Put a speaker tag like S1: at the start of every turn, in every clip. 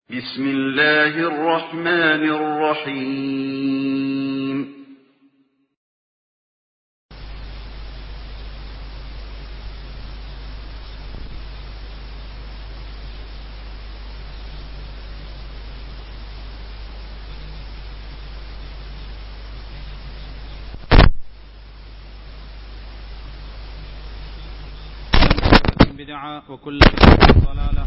S1: بسم الله الرحمن الرحيم
S2: بدعة وكل بدعة ضلالة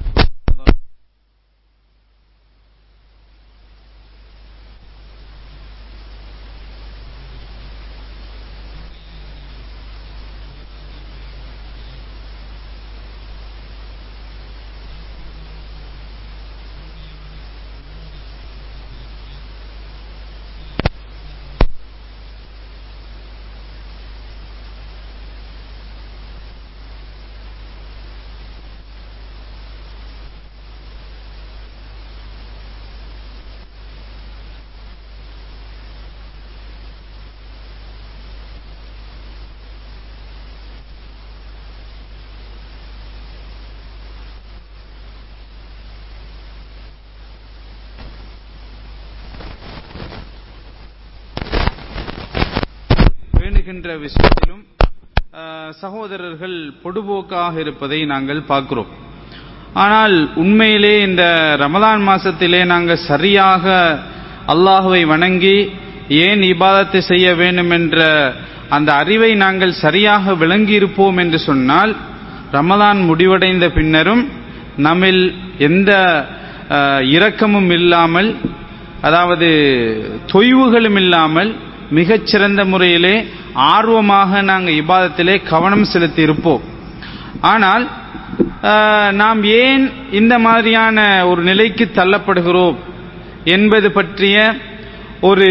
S2: வேண்டுகின்ற விஷயத்திலும் அஹ், சகோதரர்கள் பொடுபோக்காக இருப்பதை நாங்கள் பார்க்கிறோம் ஆனால் உண்மையிலே இந்த ரமலான் மாசத்திலே நாங்கள் சரியாக அல்லாஹுவை வணங்கி ஏன் இபாதத்தை செய்ய வேண்டும் என்ற அந்த அறிவை நாங்கள் சரியாக விளங்கி இருப்போம் என்று சொன்னால் ரமலான் முடிவடைந்த பின்னரும் நம்மில் எந்த அஹ், இரக்கமும் இல்லாமல் அதாவது தொய்வுகளும் இல்லாமல் மிகச்சிறந்த முறையிலே ஆர்வமாக நாங்கள் இபாதத்திலே கவனம் செலுத்தி இருப்போம் ஆனால் ஆஹ், நாம் ஏன் இந்த மாதிரியான ஒரு நிலைக்கு தள்ளப்படுகிறோம் என்பது பற்றிய ஒரு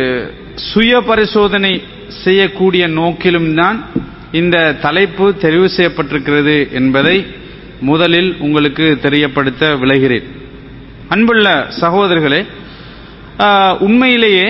S2: சுய பரிசோதனை செய்யக்கூடிய நோக்கிலும் தான் இந்த தலைப்பு தெரிவு செய்யப்பட்டிருக்கிறது என்பதை முதலில் உங்களுக்கு தெரியப்படுத்த விளைகிறேன் அன்புள்ள சகோதரர்களே ஆஹ், உண்மையிலேயே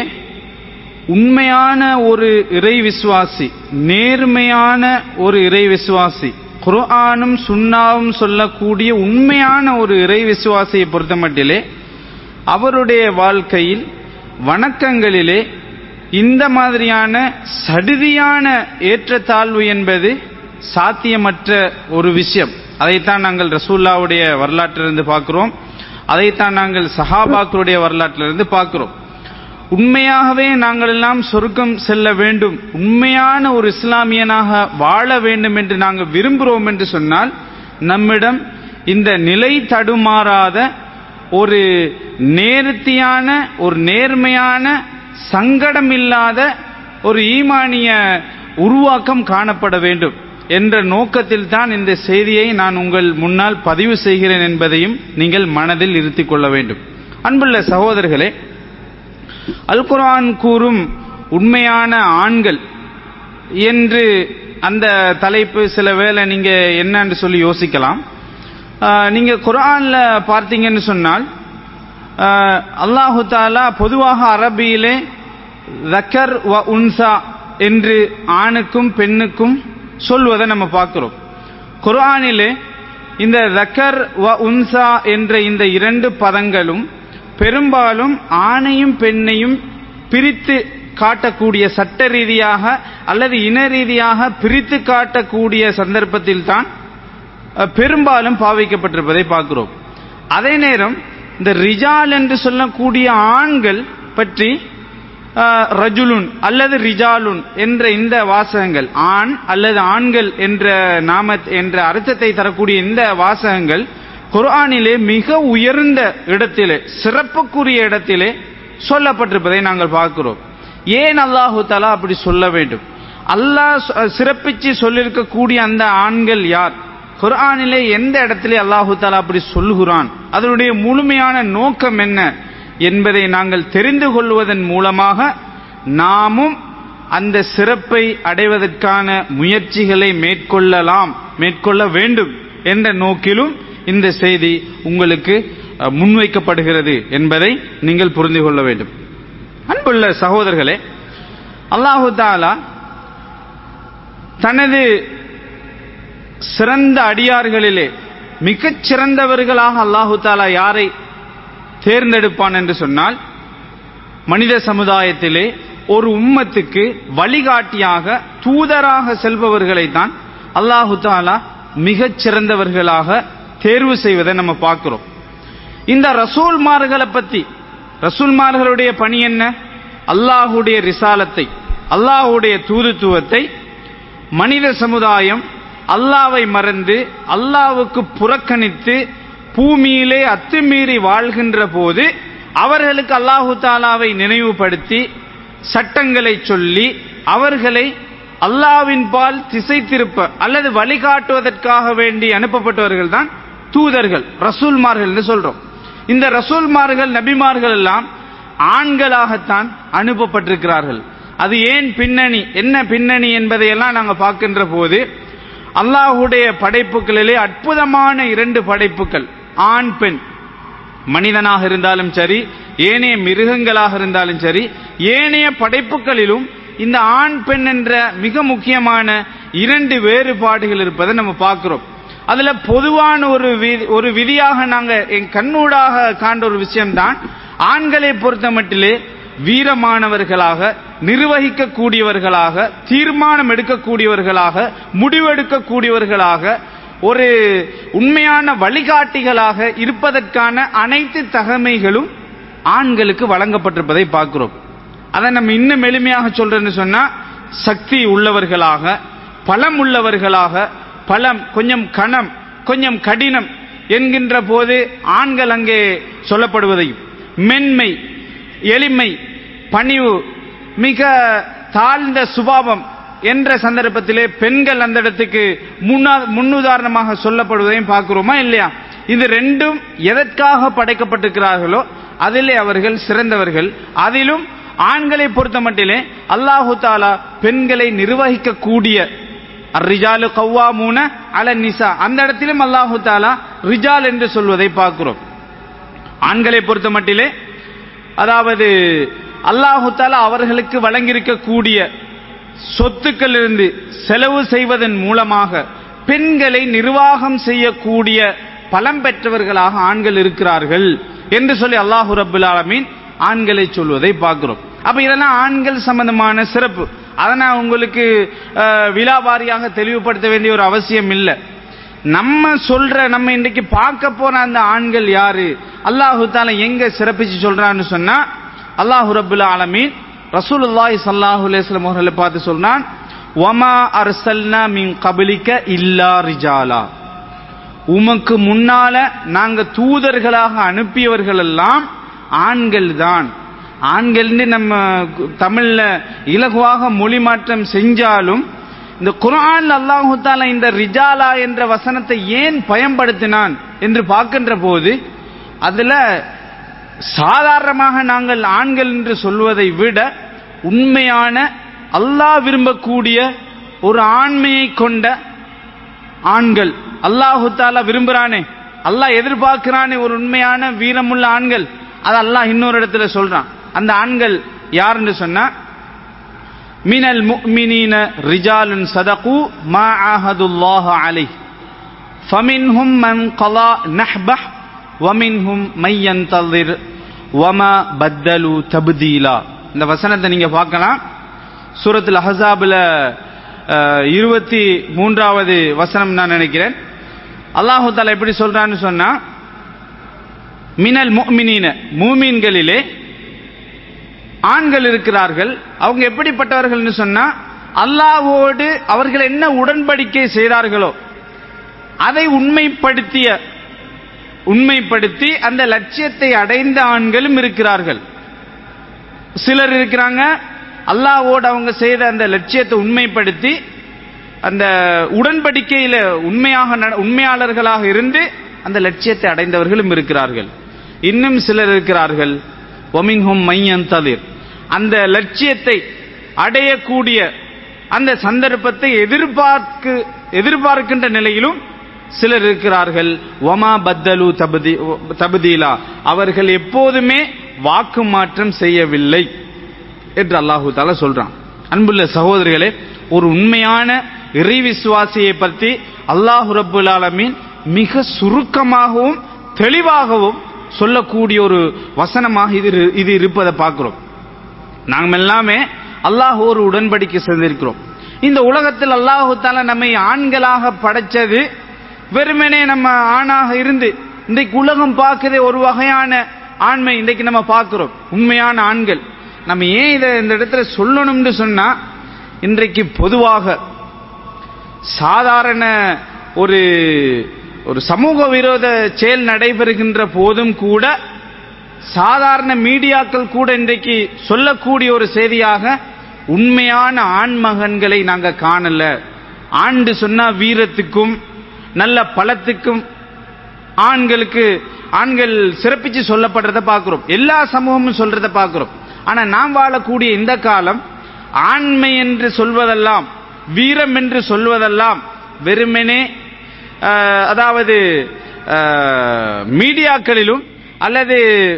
S2: உண்மையான ஒரு இறை விசுவாசி நேர்மையான ஒரு இறை விசுவாசி குர்ஆனும் சுன்னாவும் சொல்லக்கூடிய உண்மையான ஒரு இறை விசுவாசியை பொறுத்தமட்டிலே அவருடைய வாழ்க்கையில் வணக்கங்களிலே இந்த மாதிரியான சடுதியான ஏற்றத்தாழ்வு என்பது சாத்தியமற்ற ஒரு விஷயம் அதைத்தான் நாங்கள் ரசூல்லாவுடைய வரலாற்றிலிருந்து பார்க்கிறோம் அதைத்தான் நாங்கள் சஹாபாக்களுடைய வரலாற்றிலிருந்து பார்க்கிறோம் உண்மையாகவே நாங்கள் எல்லாம் சொர்க்கம் செல்ல வேண்டும் உண்மையான ஒரு இஸ்லாமியனாக வாழ வேண்டும் என்று நாங்கள் விரும்புகிறோம் என்று சொன்னால் நம்மிடம் இந்த நிலை தடுமாறாத ஒரு நேர்த்தியான ஒரு நேர்மையான சங்கடமில்லாத ஒரு ஈமானிய உருவாக்கம் காணப்பட வேண்டும் என்ற நோக்கத்தில் தான் இந்த செய்தியை நான் உங்கள் முன்னால் பதிவு செய்கிறேன் என்பதையும் நீங்கள் மனதில் இருத்திக் கொள்ள வேண்டும் அன்புள்ள சகோதரர்களே அல் குர்ஆன் கூறும் உண்மையான ஆண்கள் என்று அந்த தலைப்பு சில வேளை நீங்க என்னன்னு சொல்லி யோசிக்கலாம் ஆஹ், நீங்க குர்ஆன்ல பார்த்தீங்கன்னு சொன்னால் ஆஹ், அல்லாஹு தாலா பொதுவாக அரபியிலே தக்கர் வ உன்சா என்று ஆணுக்கும் பெண்ணுக்கும் சொல்வதை நம்ம பார்க்கிறோம் குர்ஆனிலே இந்த தக்கர் வ உன்சா என்ற இந்த இரண்டு பதங்களும் பெரும்பாலும் ஆணையும் பெண்ணையும் பிரித்து காட்டக்கூடிய சட்ட ரீதியாக அல்லது இன ரீதியாக பிரித்து காட்டக்கூடிய சந்தர்ப்பத்தில் தான் பெரும்பாலும் பாவிக்கப்பட்டிருப்பதை பார்க்கிறோம் அதே நேரம் இந்த ரிஜால் என்று சொல்லக்கூடிய ஆண்கள் பற்றி அஹ், ரஜுலுன் அல்லது ரிஜாலுன் என்ற இந்த வாசகங்கள் ஆண் அல்லது ஆண்கள் என்ற நாம என்ற அர்த்தத்தை தரக்கூடிய இந்த வாசகங்கள் குர்ஆனிலே மிக உயர்ந்த இடத்திலே சிறப்புக்குரிய இடத்திலே சொல்லப்பட்டிருப்பதை நாங்கள் பார்க்கிறோம் ஏன் அல்லாஹு தஆலா அப்படி சொல்ல வேண்டும் அல்லாஹ் சொ- சிறப்பிச்சு சொல்லியிருக்கக்கூடிய அந்த ஆண்கள் யார் குர்ஆனிலே எந்த இடத்திலே அல்லாஹு தஆலா அப்படி சொல்லுகிறான் அதனுடைய முழுமையான நோக்கம் என்ன என்பதை நாங்கள் தெரிந்து கொள்வதன் மூலமாக நாமும் அந்த சிறப்பை அடைவதற்கான முயற்சிகளை மேற்கொள்ளலாம் மேற்கொள்ள வேண்டும் என்ற நோக்கிலும் இந்த செய்தி உங்களுக்கு அஹ், முன்வைக்கப்படுகிறது என்பதை நீங்கள் புரிந்து கொள்ள வேண்டும் அன்புள்ள சகோதரர்களே அல்லாஹு தாலா தனது சிறந்த அடியார்களிலே மிகச் சிறந்தவர்களாக அல்லாஹு தாலா யாரை தேர்ந்தெடுப்பான் என்று சொன்னால் மனித சமுதாயத்திலே ஒரு உம்மத்துக்கு வழிகாட்டியாக தூதராக செல்பவர்களை தான் அல்லாஹு தாலா மிகச் சிறந்தவர்களாக தேர்வு செய்வதை நம்ம பார்க்கிறோம் இந்த ரசூல்மார்களை பத்தி ரசூல்மார்களுடைய பணி என்ன அல்லாஹுடைய ரிசாலத்தை அல்லாஹுடைய தூதுத்துவத்தை மனித சமுதாயம் அல்லாவை மறந்து அல்லாவுக்கு புறக்கணித்து பூமியிலே அத்துமீறி வாழ்கின்ற போது அவர்களுக்கு அல்லாஹு தாலாவை நினைவுபடுத்தி சட்டங்களை சொல்லி அவர்களை அல்லாவின் பால் திசை திருப்ப அல்லது வழிகாட்டுவதற்காக வேண்டி அனுப்பப்பட்டவர்கள் தான் தூதர்கள் ரசூல்மார்கள் என்று சொல்றோம் இந்த ரசூல்மார்கள் நபிமார்கள் எல்லாம் ஆண்களாகத்தான் அனுப்பப்பட்டிருக்கிறார்கள் அது ஏன் பின்னணி என்ன பின்னணி என்பதையெல்லாம் நாங்கள் பார்க்கின்ற போது அல்லாஹுடைய படைப்புகளிலே அற்புதமான இரண்டு படைப்புகள் ஆண் பெண் மனிதனாக இருந்தாலும் சரி ஏனைய மிருகங்களாக இருந்தாலும் சரி ஏனைய படைப்புகளிலும் இந்த ஆண் பெண் என்ற மிக முக்கியமான இரண்டு வேறுபாடுகள் இருப்பதை நம்ம பார்க்கிறோம் அதுல பொதுவான ஒரு ஒரு விதியாக நாங்க என் கண்ணூடாக காண்ற ஒரு விஷயம்தான் ஆண்களை பொறுத்த மட்டிலே வீரமானவர்களாக நிர்வகிக்கக்கூடியவர்களாக தீர்மானம் எடுக்கக்கூடியவர்களாக முடிவெடுக்கக்கூடியவர்களாக ஒரு உண்மையான வழிகாட்டிகளாக இருப்பதற்கான அனைத்து தகமைகளும் ஆண்களுக்கு வழங்கப்பட்டிருப்பதை பார்க்கிறோம் அதை நம்ம இன்னும் எளிமையாக சொல்றேன்னு சொன்னா சக்தி உள்ளவர்களாக பலம் உள்ளவர்களாக பலம் கொஞ்சம் கணம் கொஞ்சம் கடினம் என்கின்ற போது ஆண்கள் அங்கே சொல்லப்படுவதையும் மென்மை எளிமை பணிவு மிக தாழ்ந்த சுபாவம் என்ற சந்தர்ப்பத்திலே பெண்கள் அந்த இடத்துக்கு முன்னுதாரணமாக சொல்லப்படுவதையும் பார்க்கிறோமா இல்லையா இது ரெண்டும் எதற்காக படைக்கப்பட்டிருக்கிறார்களோ அதிலே அவர்கள் சிறந்தவர்கள் அதிலும் ஆண்களை பொறுத்த மட்டிலே அல்லாஹு தாலா பெண்களை நிர்வகிக்கக்கூடிய ரிஜாலு கவ்வாமூன அல நிசா அந்த இடத்திலும் அல்லாஹு தாலா ரிஜால் என்று சொல்வதை பார்க்கிறோம் ஆண்களை பொறுத்த மட்டிலே அதாவது அல்லாஹு தாலா அவர்களுக்கு வழங்கியிருக்கக்கூடிய சொத்துக்கள் இருந்து செலவு செய்வதன் மூலமாக பெண்களை நிர்வாகம் செய்யக்கூடிய பலம் பெற்றவர்களாக ஆண்கள் இருக்கிறார்கள் என்று சொல்லி அல்லாஹு ரபுல் ஆலமீன் ஆண்களை சொல்வதை பார்க்கிறோம் அப்ப இதெல்லாம் ஆண்கள் சம்பந்தமான சிறப்பு அதை நான் உங்களுக்கு விழாவாரியாக தெளிவுபடுத்த வேண்டிய ஒரு அவசியம் இல்லை நம்ம சொல்ற நம்ம இன்றைக்கு பார்க்க போற அந்த ஆண்கள் யாரு அல்லாஹு தால எங்க சிறப்பிச்சு சொல்றான்னு சொன்னா அல்லாஹு ரபுல் ஆலமீன் ரசூலுல்லாஹி ஸல்லல்லாஹு அலைஹி வஸல்லம் அவர்களை பார்த்து சொல்றான் வமா அர்சல்னா மின் கபலிக்க இல்லா ரிஜாலா உமக்கு முன்னால நாங்க தூதர்களாக அனுப்பியவர்கள் எல்லாம் ஆண்கள் தான் ஆண்கள்னு நம்ம தமிழ்ல இலகுவாக மொழி மாற்றம் செஞ்சாலும் இந்த குரான் அல்லாஹு தாலா இந்த ரிஜாலா என்ற வசனத்தை ஏன் பயன்படுத்தினான் என்று பார்க்கின்ற போது அதுல சாதாரணமாக நாங்கள் ஆண்கள் என்று சொல்வதை விட உண்மையான அல்லாஹ் விரும்பக்கூடிய ஒரு ஆண்மையை கொண்ட ஆண்கள் அல்லாஹு தாலா விரும்புறானே அல்லாஹ் எதிர்பார்க்கிறானே ஒரு உண்மையான வீரமுள்ள ஆண்கள் அது அல்லாஹ் இன்னொரு இடத்துல சொல்றான் அந்த ஆண்கள் யாருன்னு சொன்னா மினல் முஃமினீன ரிஜாலுன் சதகு மா ஆஹதுல்லாஹ அலை ஃபமின்ஹும் மன் கலா நஹ்பஹ் வமின்ஹும் மையந்ததிர் வமா பத்தலு தப்தீலா இந்த வசனத்தை நீங்க பார்க்கலாம் சூரத்தில் அஹசாபில் இருபத்தி மூன்றாவது வசனம் நான் நினைக்கிறேன் அல்லாஹு தாலா எப்படி சொல்றான்னு சொன்னா மினல் முஃமினீன மூமீன்களிலே ஆண்கள் இருக்கிறார்கள் அவங்க எப்படிப்பட்டவர்கள்னு சொன்னா அல்லாஹ்வோடு அவர்கள் என்ன உடன்படிக்கை செய்தார்களோ அதை உண்மைப்படுத்திய உண்மைப்படுத்தி அந்த லட்சியத்தை அடைந்த ஆண்களும் இருக்கிறார்கள் சிலர் இருக்கிறாங்க அல்லாஹ்வோடு அவங்க செய்த அந்த லட்சியத்தை உண்மைப்படுத்தி அந்த உடன்படிக்கையில உண்மையாக உண்மையாளர்களாக இருந்து அந்த லட்சியத்தை அடைந்தவர்களும் இருக்கிறார்கள் இன்னும் சிலர் இருக்கிறார்கள் ஒமின்ஹும் மையன் தவிர் அந்த லட்சியத்தை அடையக்கூடிய அந்த சந்தர்ப்பத்தை எதிர்பார்க்கு எதிர்பார்க்கின்ற நிலையிலும் சிலர் இருக்கிறார்கள் ஒமா பத்தலு தபதி தபதீலா அவர்கள் எப்போதுமே வாக்கு மாற்றம் செய்யவில்லை என்று அல்லாஹு தாலா சொல்றான் அன்புள்ள சகோதரிகளே ஒரு உண்மையான இறை விசுவாசியை பற்றி அல்லாஹு ரபுல் ஆலமீன் மிக சுருக்கமாகவும் தெளிவாகவும் சொல்லக்கூடிய ஒரு வசனமாக இது இரு- இது இருப்பதை பார்க்கிறோம் நாம் எல்லாமே அல்லாஹ் ஒரு உடன்படிக்கை செய்திருக்கிறோம் இந்த உலகத்தில் அல்லாஹு தாலா நம்மை ஆண்களாக படைச்சது வெறுமனே நம்ம ஆணாக இருந்து இன்றைக்கு உலகம் பார்க்குதே ஒரு வகையான ஆண்மை இன்றைக்கு நம்ம பார்க்கிறோம் உண்மையான ஆண்கள் நம்ம ஏன் இதை இந்த இடத்துல சொல்லணும்னு சொன்னா இன்றைக்கு பொதுவாக சாதாரண ஒரு ஒரு சமூக விரோத செயல் நடைபெறுகின்ற போதும் கூட சாதாரண மீடியாக்கள் கூட இன்றைக்கு சொல்லக்கூடிய ஒரு செய்தியாக உண்மையான ஆண்மகன்களை நாங்க காணல ஆண்டு சொன்னா வீரத்துக்கும் நல்ல பலத்துக்கும் ஆண்களுக்கு ஆண்கள் சிறப்பிச்சு சொல்லப்படுறத பார்க்கிறோம் எல்லா சமூகமும் சொல்றத பார்க்கிறோம் ஆனா நாம் வாழக்கூடிய இந்த காலம் ஆண்மை என்று சொல்வதெல்லாம் வீரம் என்று சொல்வதெல்லாம் வெறுமனே ஆஹ், அதாவது ஆஹ், மீடியாக்களிலும் அல்லது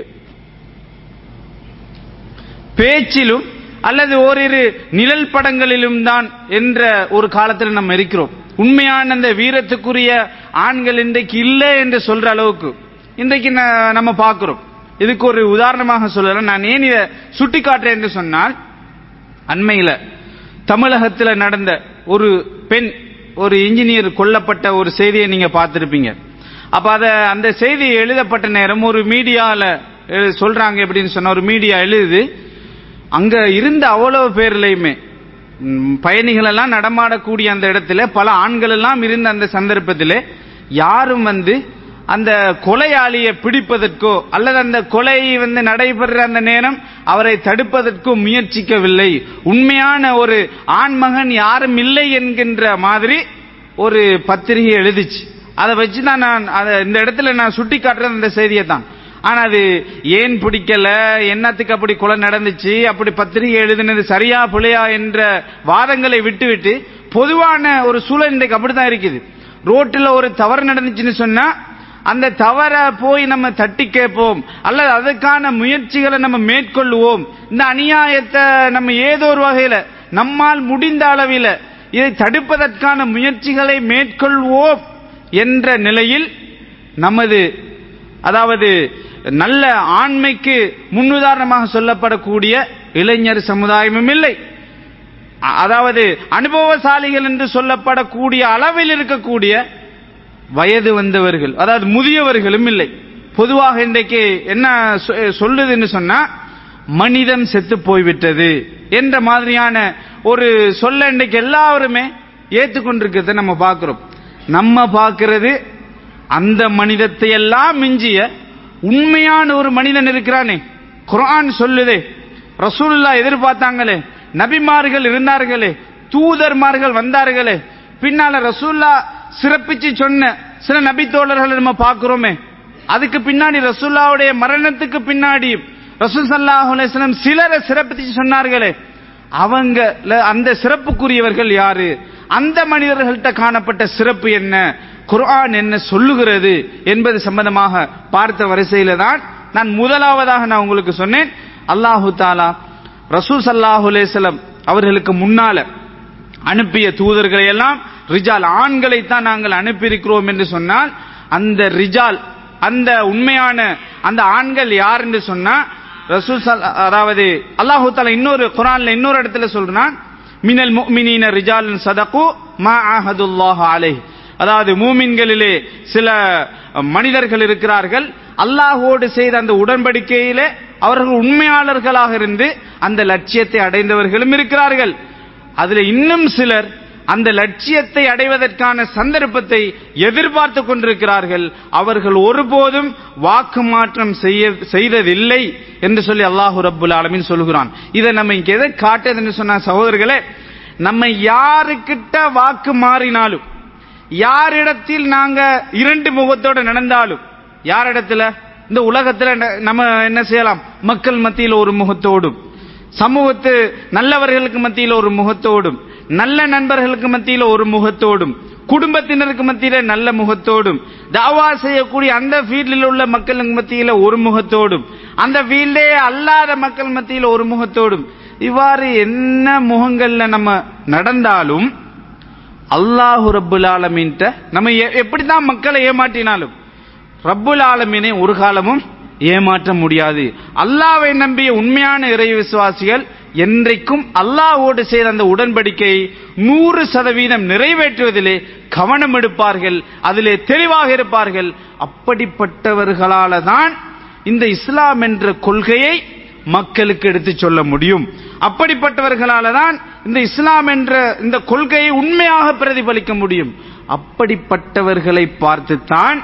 S2: பேச்சிலும் அல்லது ஓரிரு நிழல் படங்களிலும் தான் என்ற ஒரு காலத்தில் நம்ம இருக்கிறோம் உண்மையான அந்த வீரத்துக்குரிய ஆண்கள் இன்றைக்கு இல்லை என்று சொல்ற அளவுக்கு இன்றைக்கு ந- நம்ம பார்க்கிறோம் இதுக்கு ஒரு உதாரணமாக சொல்லலாம் நான் ஏன் இதை சுட்டி காட்டுறேன் என்று சொன்னால் அண்மையில தமிழகத்தில் நடந்த ஒரு பெண் ஒரு இன்ஜினியர் கொல்லப்பட்ட ஒரு செய்தியை நீங்க பார்த்திருப்பீங்க அப்ப அத அந்த செய்தி எழுதப்பட்ட நேரம் ஒரு மீடியால எழு- சொல்றாங்க எப்படின்னு சொன்னா ஒரு மீடியா எழுதுது அங்க இருந்த அவ்வளவு பேர்லயுமே ம், பயணிகள் எல்லாம் நடமாடக்கூடிய அந்த இடத்துல பல ஆண்கள் எல்லாம் இருந்த அந்த சந்தர்ப்பத்திலே யாரும் வந்து அந்த கொலையாளியை பிடிப்பதற்கோ அல்லது அந்த கொலை வந்து நடைபெற அந்த நேரம் அவரை தடுப்பதற்கோ முயற்சிக்கவில்லை உண்மையான ஒரு ஆண்மகன் யாரும் இல்லை என்கின்ற மாதிரி ஒரு பத்திரிகை எழுதிச்சு அதை வச்சு தான் நான் அதை இந்த இடத்துல நான் சுட்டி காட்டுறது அந்த செய்தியை தான் ஆனா அது ஏன் பிடிக்கல என்னத்துக்கு அப்படி கொலை நடந்துச்சு அப்படி பத்திரிகை எழுதினது சரியா பிழையா என்ற வாதங்களை விட்டுவிட்டு பொதுவான ஒரு சூழல் இன்றைக்கு அப்படித்தான் இருக்குது ரோட்டில் ஒரு தவறு நடந்துச்சுன்னு சொன்னா அந்த தவற போய் நம்ம தட்டி கேட்போம் அல்லது அதுக்கான முயற்சிகளை நம்ம மேற்கொள்வோம் இந்த அநியாயத்தை நம்ம ஏதோ ஒரு வகையில நம்மால் முடிந்த அளவில் இதை தடுப்பதற்கான முயற்சிகளை மேற்கொள்வோம் என்ற நிலையில் நமது அதாவது நல்ல ஆண்மைக்கு முன்னுதாரணமாக சொல்லப்படக்கூடிய இளைஞர் சமுதாயமும் இல்லை அ- அதாவது அனுபவசாலிகள் என்று சொல்லப்படக்கூடிய அளவில் இருக்கக்கூடிய வயது வந்தவர்கள் அதாவது முதியவர்களும் இல்லை பொதுவாக இன்றைக்கு என்ன சொ- சொல்லுதுன்னு சொன்னா மனிதம் செத்து போய்விட்டது என்ற மாதிரியான ஒரு சொல்ல இன்றைக்கு எல்லாருமே ஏற்றுக்கொண்டிருக்கிறத நம்ம பார்க்கிறோம் நம்ம பார்க்கிறது அந்த மனிதத்தை எல்லாம் மிஞ்சிய உண்மையான ஒரு மனிதன் இருக்கிறானே குர்ஆன் சொல்லுதே ரசூலுல்லா எதிர்பார்த்தாங்களே நபிமார்கள் இருந்தார்களே தூதர்மார்கள் வந்தார்களே பின்னால ரசூல்லா சிறப்பிச்சு சொன்ன சில நபி தோழர்களை நம்ம பார்க்கிறோமே அதுக்கு பின்னாடி ரசூல்லாவுடைய மரணத்துக்கு பின்னாடி ரசூல் ஸல்லல்லாஹு அலைஹி வஸல்லம் சிலரை சிறப்பிச்சு சொன்னார்களே அவங்க அந்த சிறப்புக்குரியவர்கள் யாரு அந்த மனிதர்கள்ட்ட காணப்பட்ட சிறப்பு என்ன குர்ஆன் என்ன சொல்லுகிறது என்பது சம்பந்தமாக பார்த்த வரிசையில தான் நான் முதலாவதாக நான் உங்களுக்கு சொன்னேன் அல்லாஹு தாலா ரசூல் ஸல்லல்லாஹு அலைஹி வஸல்லம் அவர்களுக்கு முன்னால அனுப்பிய தூதர்களை எல்லாம் ரிஜால் ஆண்களை தான் நாங்கள் அனுப்பியிருக்கிறோம் என்று சொன்னால் அந்த ரிஜால் அந்த உண்மையான அந்த ஆண்கள் யார் என்று சொன்னா ரசூல் ஸல்- அதாவது அல்லாஹு தாலா இன்னொரு குரான்ல இன்னொரு இடத்துல சொல்றான் மினல் முஃமினீன ரிஜாலுன் சதகு மா ஆஹதுல்லாஹ் அலைஹ் அதாவது மூமின்களிலே சில மனிதர்கள் இருக்கிறார்கள் அல்லாஹோடு செய்த அந்த உடன்படிக்கையிலே அவர்கள் உண்மையாளர்களாக இருந்து அந்த லட்சியத்தை அடைந்தவர்களும் இருக்கிறார்கள் அதுல இன்னும் சிலர் அந்த லட்சியத்தை அடைவதற்கான சந்தர்ப்பத்தை எதிர்பார்த்து கொண்டிருக்கிறார்கள் அவர்கள் ஒருபோதும் வாக்கு மாற்றம் செய்ய செய்ததில்லை என்று சொல்லி அல்லாஹு ரப்புல் ஆலமீன் சொல்கிறான் இதை நம்ம இங்க எதை காட்டுதுன்னு சொன்ன சகோதரர்களே நம்ம யாருக்கிட்ட வாக்கு மாறினாலும் யாரிடத்தில் நாங்க இரண்டு முகத்தோட நடந்தாலும் யாரிடத்துல இந்த உலகத்துல ந- நம்ம என்ன செய்யலாம் மக்கள் மத்தியில் ஒரு முகத்தோடும் சமூகத்து நல்லவர்களுக்கு மத்தியில் ஒரு முகத்தோடும் நல்ல நண்பர்களுக்கு மத்தியில் ஒரு முகத்தோடும் குடும்பத்தினருக்கு மத்தியில நல்ல முகத்தோடும் தாவா செய்யக்கூடிய அந்த ஃபீல்டில் உள்ள மக்களுக்கு மத்தியில ஒரு முகத்தோடும் அந்த ஃபீல்டே அல்லாத மக்கள் மத்தியில ஒரு முகத்தோடும் இவ்வாறு என்ன முகங்கள்ல நம்ம நடந்தாலும் அல்லாஹு ரப்புல் ஆலமீன்ட்ட நம்ம எ- எப்படிதான் மக்களை ஏமாற்றினாலும் ரப்புல் ஆலமீனை ஒரு காலமும் ஏமாற்ற முடியாது அல்லாவை நம்பிய உண்மையான இறை விசுவாசிகள் என்றைக்கும் அல்லாஹ்வோடு செய்த அந்த உடன்படிக்கையை நூறு சதவீதம் நிறைவேற்றுவதிலே கவனம் எடுப்பார்கள் அதிலே தெளிவாக இருப்பார்கள் அப்படிப்பட்டவர்களால தான் இந்த இஸ்லாம் என்ற கொள்கையை மக்களுக்கு எடுத்துச் சொல்ல முடியும் அப்படிப்பட்டவர்களால தான் இந்த இஸ்லாம் என்ற இந்த கொள்கையை உண்மையாக பிரதிபலிக்க முடியும் அப்படிப்பட்டவர்களை பார்த்துத்தான்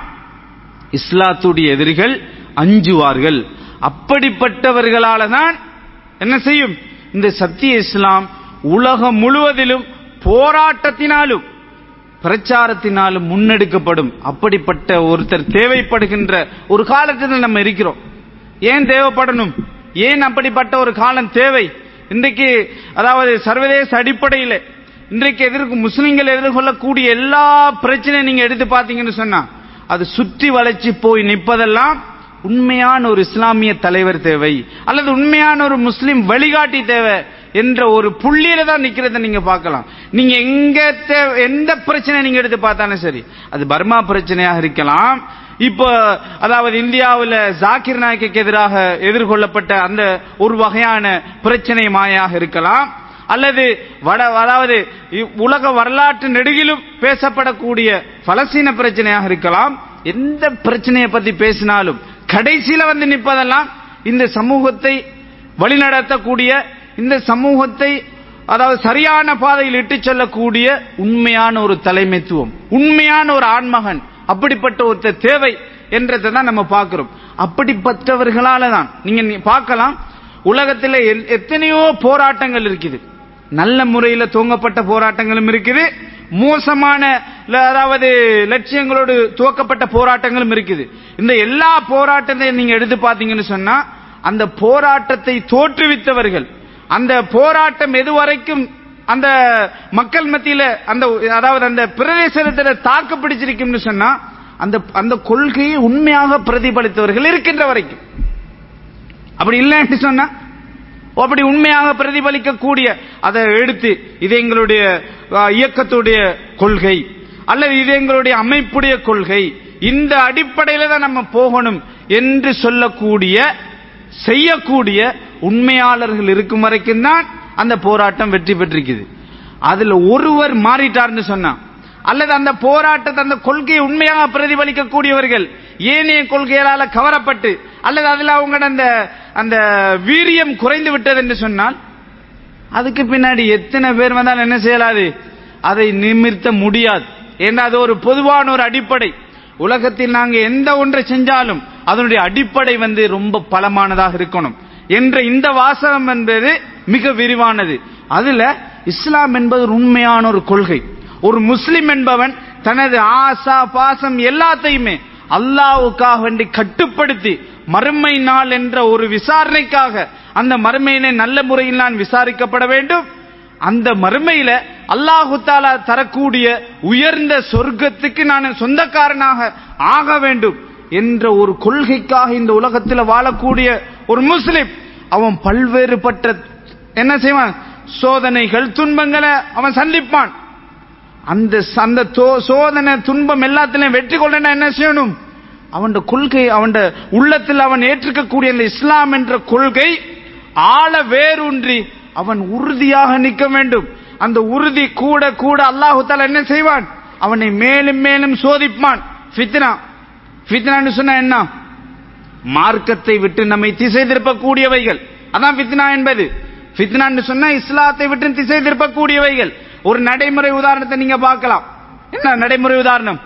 S2: இஸ்லாத்துடைய எதிரிகள் அஞ்சுவார்கள் அப்படிப்பட்டவர்களால தான் என்ன செய்யும் இந்த சத்திய இஸ்லாம் உலகம் முழுவதிலும் போராட்டத்தினாலும் பிரச்சாரத்தினாலும் முன்னெடுக்கப்படும் அப்படிப்பட்ட ஒருத்தர் தேவைப்படுகின்ற ஒரு காலத்தில் நம்ம இருக்கிறோம் ஏன் தேவைப்படணும் ஏன் அப்படிப்பட்ட ஒரு காலம் தேவை இன்றைக்கு அதாவது சர்வதேச அடிப்படையில் இன்றைக்கு எதிர்க்கும் முஸ்லிம்கள் எதிர்கொள்ளக்கூடிய எல்லா பிரச்சனையும் நீங்க எடுத்து பார்த்தீங்கன்னு சொன்னா அது சுற்றி வளைச்சு போய் நிற்பதெல்லாம் உண்மையான ஒரு இஸ்லாமிய தலைவர் தேவை அல்லது உண்மையான ஒரு முஸ்லிம் வழிகாட்டி தேவை என்ற ஒரு புள்ளியில தான் நிக்கிறத நீங்க பார்க்கலாம் நீங்க எங்க தே- எந்த பிரச்சனை நீங்க எடுத்து பார்த்தாலும் சரி அது பர்மா பிரச்சனையாக இருக்கலாம் இப்போ அதாவது இந்தியாவில் ஜாக்கிர் நாயக்கு எதிராக எதிர்கொள்ளப்பட்ட அந்த ஒரு வகையான பிரச்சனை மாயாக இருக்கலாம் அல்லது வட அதாவது இ- உலக வரலாற்று நெடுகிலும் பேசப்படக்கூடிய பலஸ்தீன பிரச்சனையாக இருக்கலாம் எந்த பிரச்சனையை பத்தி பேசினாலும் கடைசியில வந்து நிற்பதெல்லாம் இந்த சமூகத்தை வழிநடத்தக்கூடிய இந்த சமூகத்தை அதாவது சரியான பாதையில் இட்டுச் செல்லக்கூடிய உண்மையான ஒரு தலைமைத்துவம் உண்மையான ஒரு ஆண்மகன் அப்படிப்பட்ட ஒருத்தர் தேவை என்றதை தான் நம்ம பார்க்கிறோம் அப்படிப்பட்டவர்களால தான் நீங்க நீ- பார்க்கலாம் உலகத்தில் எல்- எத்தனையோ போராட்டங்கள் இருக்குது நல்ல முறையில் துவங்கப்பட்ட போராட்டங்களும் இருக்குது மோசமான ல- அதாவது லட்சியங்களோடு துவக்கப்பட்ட போராட்டங்களும் இருக்குது இந்த எல்லா போராட்டத்தையும் நீங்க எடுத்து பார்த்தீங்கன்னு சொன்னா அந்த போராட்டத்தை தோற்றுவித்தவர்கள் அந்த போராட்டம் எதுவரைக்கும் அந்த மக்கள் மத்தியில அந்த அதாவது அந்த பிரதேசத்தில் தாக்கு பிடிச்சிருக்கும்னு சொன்னா அந்த அந்த கொள்கையை உண்மையாக பிரதிபலித்தவர்கள் இருக்கின்ற வரைக்கும் அப்படி இல்லைன்னு சொன்னா அப்படி உண்மையாக பிரதிபலிக்கக்கூடிய அதை எடுத்து இது எங்களுடைய அ, இயக்கத்துடைய கொள்கை அல்லது இது எங்களுடைய அமைப்புடைய கொள்கை இந்த அடிப்படையில தான் நம்ம போகணும் என்று சொல்லக்கூடிய செய்யக்கூடிய உண்மையாளர்கள் இருக்கும் வரைக்கும் தான் அந்த போராட்டம் வெற்றி பெற்றிருக்குது அதுல ஒருவர் மாறிட்டார்னு சொன்னா அல்லது அந்த போராட்டத்தை அந்த கொள்கையை உண்மையாக பிரதிபலிக்கக்கூடியவர்கள் ஏனைய கொள்கைகளால கவரப்பட்டு அல்லது அதுல அவங்க அந்த அந்த வீரியம் குறைந்து விட்டது என்று சொன்னால் அதுக்கு பின்னாடி எத்தனை பேர் வந்தாலும் என்ன செய்யலாது அதை நிமிர்த்த முடியாது ஏன்னா அது ஒரு பொதுவான ஒரு அடிப்படை உலகத்தில் நாங்க எந்த ஒன்றை செஞ்சாலும் அதனுடைய அடிப்படை வந்து ரொம்ப பலமானதாக இருக்கணும் என்ற இந்த வாசகம் என்பது மிக விரிவானது அதுல இஸ்லாம் என்பது ஒரு உண்மையான ஒரு கொள்கை ஒரு முஸ்லிம் என்பவன் தனது ஆசா பாசம் எல்லாத்தையுமே அல்லாவுக்காக வேண்டி கட்டுப்படுத்தி மறுமை நாள் என்ற ஒரு விசாரணைக்காக அந்த மறுமையினை நல்ல முறையில் நான் விசாரிக்கப்பட வேண்டும் அந்த மறுமையில அல்லாஹு தாலா தரக்கூடிய உயர்ந்த சொர்க்கத்துக்கு நான் சொந்தக்காரனாக ஆக வேண்டும் என்ற ஒரு கொள்கைக்காக இந்த உலகத்தில் வாழக்கூடிய ஒரு முஸ்லிம் அவன் பல்வேறுபட்ட என்ன செய்வான் சோதனைகள் துன்பங்களை அவன் சந்திப்பான் அந்த அந்த தோ- சோதனை துன்பம் எல்லாத்திலையும் வெற்றி கொள்ளணும் என்ன செய்யணும் அவன் கொள்கை அவன் உள்ளத்தில் அவன் ஏற்றுக்கக்கூடிய அந்த இஸ்லாம் என்ற கொள்கை ஆழ வேரூன்றி அவன் உறுதியாக நிற்க வேண்டும் அந்த உறுதி கூட கூட அல்லாஹு தாலா என்ன செய்வான் அவனை மேலும் மேலும் சோதிப்பான் ஃபித்னா ஃபித்னான்னு சொன்னா என்ன மார்க்கத்தை விட்டு நம்மை திசை திருப்பக்கூடியவைகள் அதான் ஃபித்னா என்பது ஃபித்னான்னு சொன்னா இஸ்லாத்தை விட்டு திசை திருப்பக்கூடியவைகள் ஒரு நடைமுறை உதாரணத்தை நீங்க பார்க்கலாம் என்ன நடைமுறை உதாரணம்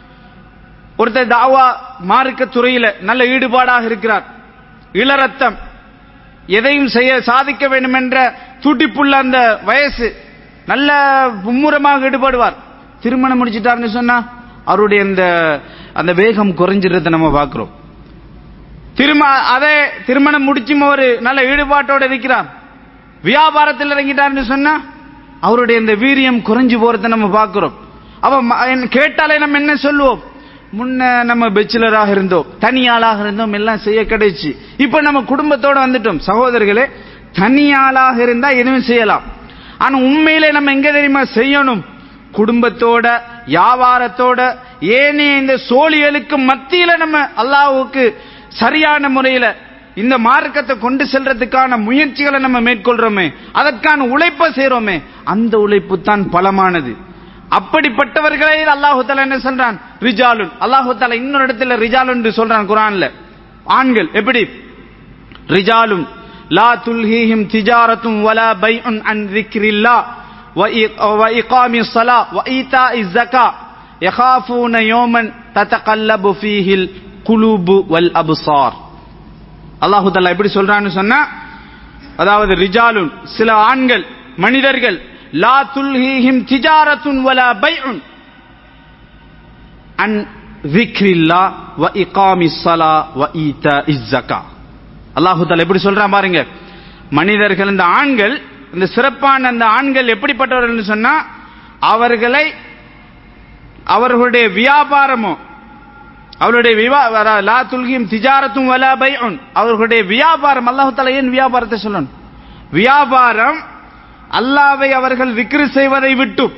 S2: ஒருத்தர் தாவா மார்க்க துறையில நல்ல ஈடுபாடாக இருக்கிறார் இளரத்தம் எதையும் செய்ய சாதிக்க வேண்டும் என்ற துடிப்புள்ள அந்த வயசு நல்ல மும்முரமாக ஈடுபடுவார் திருமணம் முடிச்சிட்டாருன்னு சொன்னா அவருடைய அந்த அந்த வேகம் குறைஞ்சிருந்த நம்ம பார்க்கிறோம் திரும்ப அதே திருமணம் முடிச்சும் ஒரு நல்ல ஈடுபாட்டோட இருக்கிறார் வியாபாரத்தில் இறங்கிட்டாருன்னு சொன்னா அவருடைய இந்த வீரியம் குறைஞ்சு போறதை நம்ம பார்க்கிறோம் அவ ம- என்ன- கேட்டாலே நம்ம என்ன சொல்லுவோம் முன்ன நம்ம பெச்சுலராக இருந்தோம் தனியாளாக இருந்தோம் எல்லாம் செய்ய கிடைச்சு இப்ப நம்ம குடும்பத்தோட வந்துட்டோம் சகோதரர்களே தனியாளாக இருந்தா எதுவும் செய்யலாம் ஆனா உண்மையிலே நம்ம எங்க தெரியுமா செய்யணும் குடும்பத்தோட வியாபாரத்தோட ஏனைய இந்த சோழிகளுக்கு மத்தியில நம்ம அல்லாஹ்வுக்கு சரியான முறையில இந்த மார்க்கத்தை கொண்டு செல்றதுக்கான முயற்சிகளை நம்ம மேற்கொள்றோமே அதற்கான உழைப்பை செய்றோமே அந்த உழைப்பு தான் பலமானது அப்படிப்பட்டவர்களை அல்லாஹு தாலா என்ன சொல்றான் ரிஜாலுன் அல்லாஹு தாலா இன்னொரு இடத்துல ரிஜாலுன் என்று சொல்றான் குரான்ல ஆண்கள் எப்படி ரிஜாலுன் லா துல்ஹீஹிம் திஜாரத்தும் வலா பைஉன் அன் ذிக்ரில்லா وإقام الصلاة وإيتاء الزكاة يخافون يوما تتقلب فيه القلوب والأبصار அல்லாஹு தாலா எப்படி சொல்றான்னு சொன்னா அதாவது ரிஜாலுன் சில ஆண்கள் மனிதர்கள் லா துல்ஹீஹிம் திஜாரத்துன் வலா பைஉன் அன் ذிக்ரில்லா வ இகாமிஸ் ஸலா வ ஈதாஇஸ் ஸகா அல்லாஹு தாலா எப்படி சொல்றான் பாருங்க மனிதர்கள் இந்த ஆண்கள் இந்த சிறப்பான அந்த ஆண்கள் எப்படிப்பட்டவர்கள் சொன்னா அவர்களை அவர்களுடைய வியாபாரமோ அவருடைய விவா அதாவது லா துல்கியும் திஜாரத்தும் வலா பைஉன் அவர்களுடைய வியாபாரம் அல்லாஹு தஆலா ஏன் வியாபாரத்தை சொல்லணும் வியாபாரம் அல்லாவை அவர்கள் விக்ரி செய்வதை விட்டும்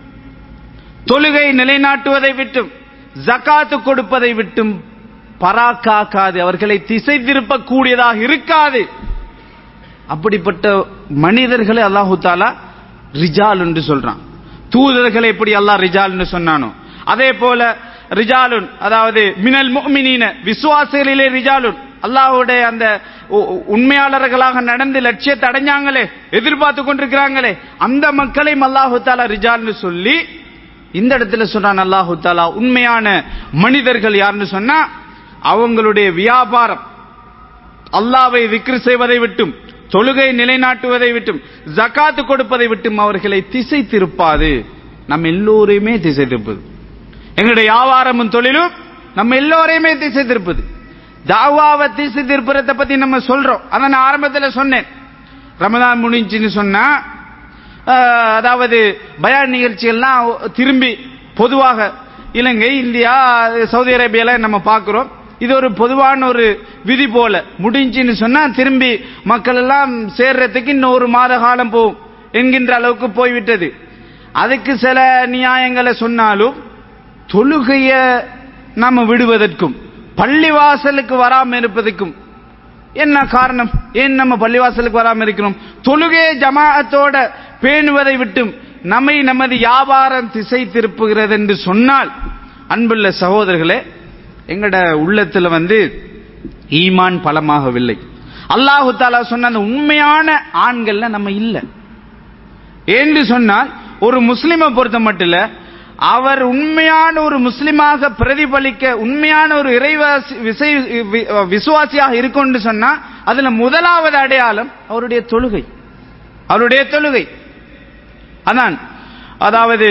S2: தொழுகை நிலைநாட்டுவதை விட்டும் ஜகாத்து கொடுப்பதை விட்டும் பராக்காக்காது அவர்களை திசை திருப்பக்கூடியதாக இருக்காது அப்படிப்பட்ட மனிதர்களை அல்லாஹு தாலா ரிஜால் என்று சொல்றான் தூதர்களை எப்படி அல்லாஹ் ரிஜால் என்று சொன்னானோ அதே போல ரிஜாலுன் அதாவது மினல் முஃமினீன விசுவாசிகளிலே ரிஜாலுன் அல்லாஹ்வுடைய அந்த உ- உண்மையாளர்களாக நடந்து லட்சியத்தை அடைஞ்சாங்களே எதிர்பார்த்து கொண்டிருக்கிறாங்களே அந்த மக்களையும் அல்லாஹு தாலா ரிஜால்னு சொல்லி இந்த இடத்துல சொல்றான் அல்லாஹு தாலா உண்மையான மனிதர்கள் யாருன்னு சொன்னா அவங்களுடைய வியாபாரம் அல்லாவை விக்ரி செய்வதை விட்டும் தொழுகை நிலைநாட்டுவதை விட்டும் ஜகாத்து கொடுப்பதை விட்டும் அவர்களை திசை திருப்பாது நம்ம எல்லோரையுமே திசை திருப்புது எங்களுடைய வியாபாரமும் தொழிலும் நம்ம எல்லோரையுமே திசை திருப்புது தாவாவை திசை திருப்புறத பத்தி நம்ம சொல்றோம் அதான் நான் ஆரம்பத்துல சொன்னேன் ரமதான் முடிஞ்சுன்னு சொன்னா ஆஹ், அதாவது பயான் நிகழ்ச்சிகள்லாம் திரும்பி பொதுவாக இலங்கை இந்தியா சவுதி அரேபியால நம்ம பார்க்கிறோம் இது ஒரு பொதுவான ஒரு விதி போல முடிஞ்சுன்னு சொன்னா திரும்பி மக்கள் எல்லாம் சேர்றதுக்கு இன்னும் ஒரு மாத காலம் போகும் என்கின்ற அளவுக்கு போய்விட்டது அதுக்கு சில நியாயங்களை சொன்னாலும் தொழுகைய நாம விடுவதற்கும் பள்ளிவாசலுக்கு வராம இருப்பதற்கும் என்ன காரணம் ஏன் நம்ம பள்ளிவாசலுக்கு வராம இருக்கிறோம் தொழுகையை ஜமாஅத்தோட பேணுவதை விட்டும் நம்மை நமது வியாபாரம் திசை திருப்புகிறது என்று சொன்னால் அன்புள்ள சகோதரர்களே எங்கட உள்ளத்துல வந்து ஈமான் பலமாகவில்லை அல்லாஹு தாலா சொன்ன அந்த உண்மையான ஆண்கள்ல நம்ம இல்லை என்று சொன்னால் ஒரு முஸ்லிமை பொறுத்த மட்டும் இல்ல அவர் உண்மையான ஒரு முஸ்லிமாக பிரதிபலிக்க உண்மையான ஒரு இறைவாசி விசை வி- விசுவாசியாக இருக்கும்னு சொன்னா அதுல முதலாவது அடையாளம் அவருடைய தொழுகை அவருடைய தொழுகை அதான் அதாவது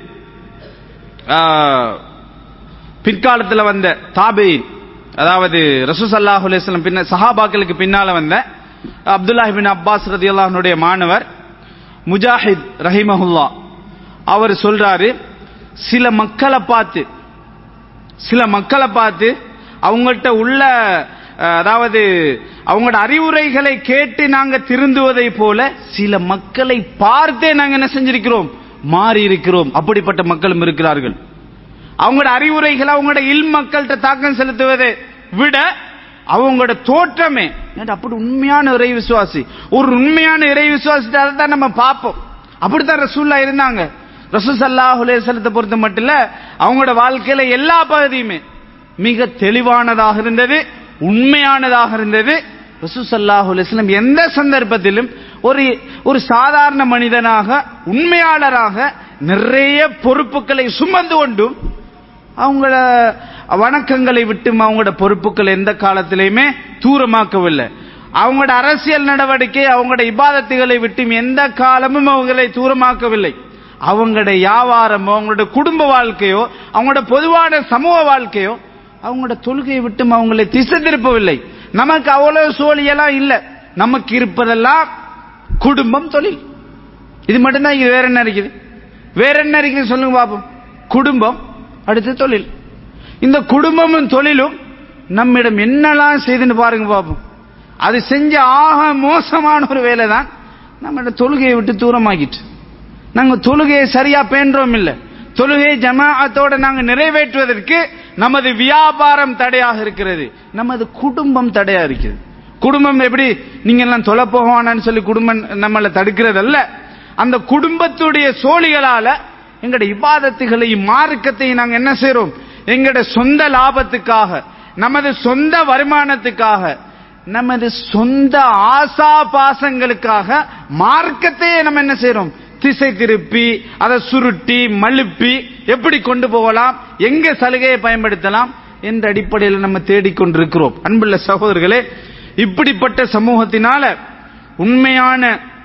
S2: ஆ, பிற்காலத்தில் வந்த தாபெயின் அதாவது ரசூசல்லாஹு அலைஹிஸ்ஸலாம் பின்ன சஹாபாக்களுக்கு பின்னால வந்த அப்துல்லாஹி பின் அப்பாஸ் ரதியல்லாஹுடைய மாணவர் முஜாஹித் ரஹிமஹுல்லா அவர் சொல்றாரு சில மக்களை பார்த்து சில மக்களை பார்த்து அவங்கள்ட்ட உள்ள அஹ், அதாவது அவங்களோட அறிவுரைகளை கேட்டு நாங்க திருந்துவதை போல சில மக்களை பார்த்தே நாங்க என்ன செஞ்சிருக்கிறோம் மாறி இருக்கிறோம் அப்படிப்பட்ட மக்களும் இருக்கிறார்கள் அவங்களோட அறிவுரைகளை அவங்களோட இல் மக்கள்கிட்ட தாக்கம் செலுத்துவதை விட அவங்களோட தோற்றமே ஏன்டா அப்படி உண்மையான இறை விசுவாசி ஒரு உண்மையான இறை விசுவாசி அதை தான் நம்ம பார்ப்போம் அப்படித்தான் ரசூல்லா இருந்தாங்க ரசூல் சல்லாஹ் அலைஹிஸ்ஸலத்தை பொறுத்த மட்டும் இல்ல அவங்களோட வாழ்க்கையில எல்லா பகுதியுமே மிக தெளிவானதாக இருந்தது உண்மையானதாக இருந்தது ரசூல் சல்லாஹ் அலைஹிஸ்ஸலம் எந்த சந்தர்ப்பத்திலும் ஒரு ஒரு சாதாரண மனிதனாக உண்மையாளராக நிறைய பொறுப்புகளை சுமந்து கொண்டும் அவங்கள வணக்கங்களை விட்டும் அவங்களோட பொறுப்புகள் எந்த காலத்திலையுமே தூரமாக்கவில்லை அவங்களோட அரசியல் நடவடிக்கை அவங்களோட இபாதத்துகளை விட்டும் எந்த காலமும் அவங்களை தூரமாக்கவில்லை அவங்களோட வியாபாரமோ அவங்களோட குடும்ப வாழ்க்கையோ அவங்களோட பொதுவான சமூக வாழ்க்கையோ அவங்களோட தொழுகையை விட்டும் அவங்களை திசை திருப்பவில்லை நமக்கு அவ்வளவு சோழியெல்லாம் இல்லை நமக்கு இருப்பதெல்லாம் குடும்பம் தொழில் இது மட்டும்தான் இது வேற என்ன இருக்குது வேற என்ன இருக்குது சொல்லுங்க பாப்போம் குடும்பம் அடுத்து தொழில் இந்த குடும்பமும் தொழிலும் நம்மிடம் என்னெல்லாம் செய்துன்னு பாருங்க பாப்போம் அது செஞ்ச ஆக மோசமான ஒரு வேலை தான் நம்மளோட தொழுகையை விட்டு தூரமாக்கிட்டு நாங்க தொழுகையை சரியா பேன்றோம் இல்ல தொழுகையை ஜமாஅத்தோட நாங்க நிறைவேற்றுவதற்கு நமது வியாபாரம் தடையாக இருக்கிறது நமது குடும்பம் தடையா இருக்குது குடும்பம் எப்படி நீங்க எல்லாம் தொலை போவானான்னு சொல்லி குடும்பம் நம்மளை தடுக்கிறது அல்ல அந்த குடும்பத்துடைய சோழிகளால எங்கட இபாதத்துகளையும் மார்க்கத்தையும் நாங்க என்ன செய்றோம் எங்கட சொந்த லாபத்துக்காக நமது சொந்த வருமானத்துக்காக நமது சொந்த ஆசா பாசங்களுக்காக மார்க்கத்தையே நம்ம என்ன செய்றோம் திசை திருப்பி அதை சுருட்டி மழுப்பி எப்படி கொண்டு போகலாம் எங்க சலுகையை பயன்படுத்தலாம் என்ற அடிப்படையில் நம்ம தேடிக்கொண்டிருக்கிறோம் அன்புள்ள சகோதரர்களே இப்படிப்பட்ட சமூகத்தினால உண்மையான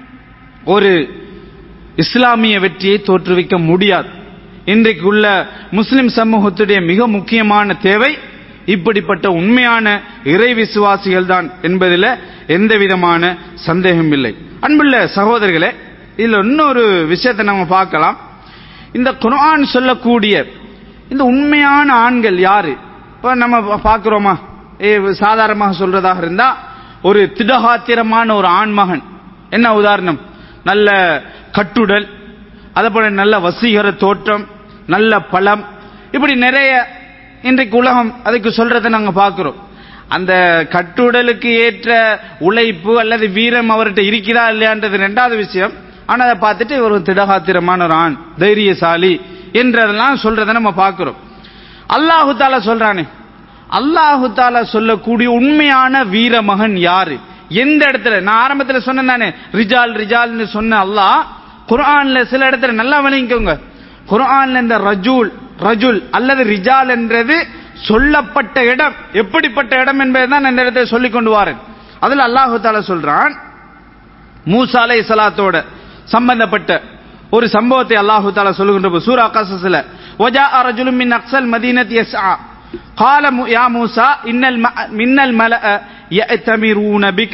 S2: ஒரு இஸ்லாமிய வெற்றியை தோற்றுவிக்க முடியாது இன்றைக்கு உள்ள முஸ்லிம் சமூகத்துடைய மிக முக்கியமான தேவை இப்படிப்பட்ட உண்மையான இறை விசுவாசிகள் தான் என்பதில் எந்த விதமான சந்தேகம் இல்லை அன்புள்ள சகோதரர்களே இதுல இன்னொரு விஷயத்தை நம்ம பார்க்கலாம் இந்த குர்ஆன் சொல்லக்கூடிய இந்த உண்மையான ஆண்கள் யாரு இப்ப நம்ம பார்க்கிறோமா ஏ சாதாரணமாக சொல்றதாக இருந்தா ஒரு திடகாத்திரமான ஒரு ஆண்மகன் என்ன உதாரணம் நல்ல கட்டுடல் அதே போல நல்ல வசீகர தோற்றம் நல்ல பழம் இப்படி நிறைய இன்றைக்கு உலகம் அதுக்கு சொல்றதை நாங்க பார்க்கிறோம் அந்த கட்டுடலுக்கு ஏற்ற உழைப்பு அல்லது வீரம் அவர்கிட்ட இருக்குதா இல்லையான்றது ரெண்டாவது விஷயம் ஆனா அதை பார்த்துட்டு ஒரு திடகாத்திரமான ஒரு ஆண் தைரியசாலி என்றதெல்லாம் சொல்றதை நம்ம பார்க்கிறோம் அல்லாஹு தாலா சொல்றானே அல்லாஹு தாலா சொல்லக்கூடிய உண்மையான வீரமகன் யாரு எந்த இடத்துல நான் ஆரம்பத்தில் சொன்னேன் தானே ரிஜால் ரிஜால்னு சொன்ன அல்லாஹ் குர்ஆன்ல சில இடத்துல நல்லா விளங்கிக்கோங்க குர்ஆன்ல இந்த ரஜூல் ரஜுல் அல்லது ரிஜால் என்றது சொல்லப்பட்ட இடம் எப்படிப்பட்ட இடம் என்பதை தான் இந்த இடத்துல சொல்லிக் கொண்டு வாரேன் அதுல அல்லாஹு தாலா சொல்றான் மூசா அலை சலாத்தோட சம்பந்தப்பட்ட ஒரு சம்பவத்தை அல்லாஹு தாலா சொல்லுகின்ற போது சூரா கசஸ்ல வஜா ரஜுலும் மின் அக்ஸல் மதீனத் யஸ்ஆ قال يا موسى إن الم... من الملأ يأتمرون بك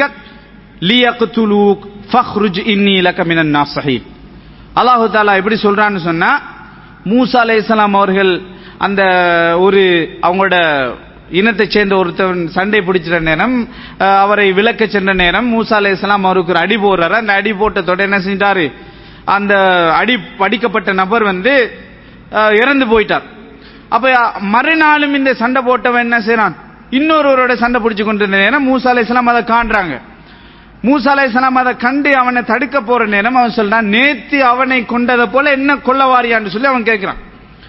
S2: ليقتلوك فاخرج إني لك من الناصحين அல்லாஹு தாலா எப்படி சொல்றான்னு சொன்னா மூசா அலைஹிஸ்ஸலாம் அவர்கள் அந்த ஒரு அவங்களோட இனத்தை சேர்ந்த ஒருத்தவன் சண்டை பிடிச்சிட்ட நேரம் அஹ், அவரை விளக்க சென்ற நேரம் மூசா அலைஹிஸ்ஸலாம் அவருக்கு ஒரு அடி போடுறாரு அந்த அடி போட்டதோட என்ன செஞ்சாரு அந்த அடி அடிக்கப்பட்ட நபர் வந்து அஹ், இறந்து போயிட்டார் அப்ப மறுநாளும் இந்த சண்டை போட்டவன் என்ன செய்யறான் இன்னொருவரோட சண்டை பிடிச்சு கொண்டிருந்த நேரம் மூசா அலைஹிஸ்ஸலாம் அதை காண்றாங்க மூசா அலைஹிஸ்ஸலாம் அதை கண்டு அவனை தடுக்க போற நேரம் அவன் சொல்றான் நேத்து அவனை கொண்டதை போல என்ன கொல்லவாரியான்னு சொல்லி அவன் கேட்கிறான்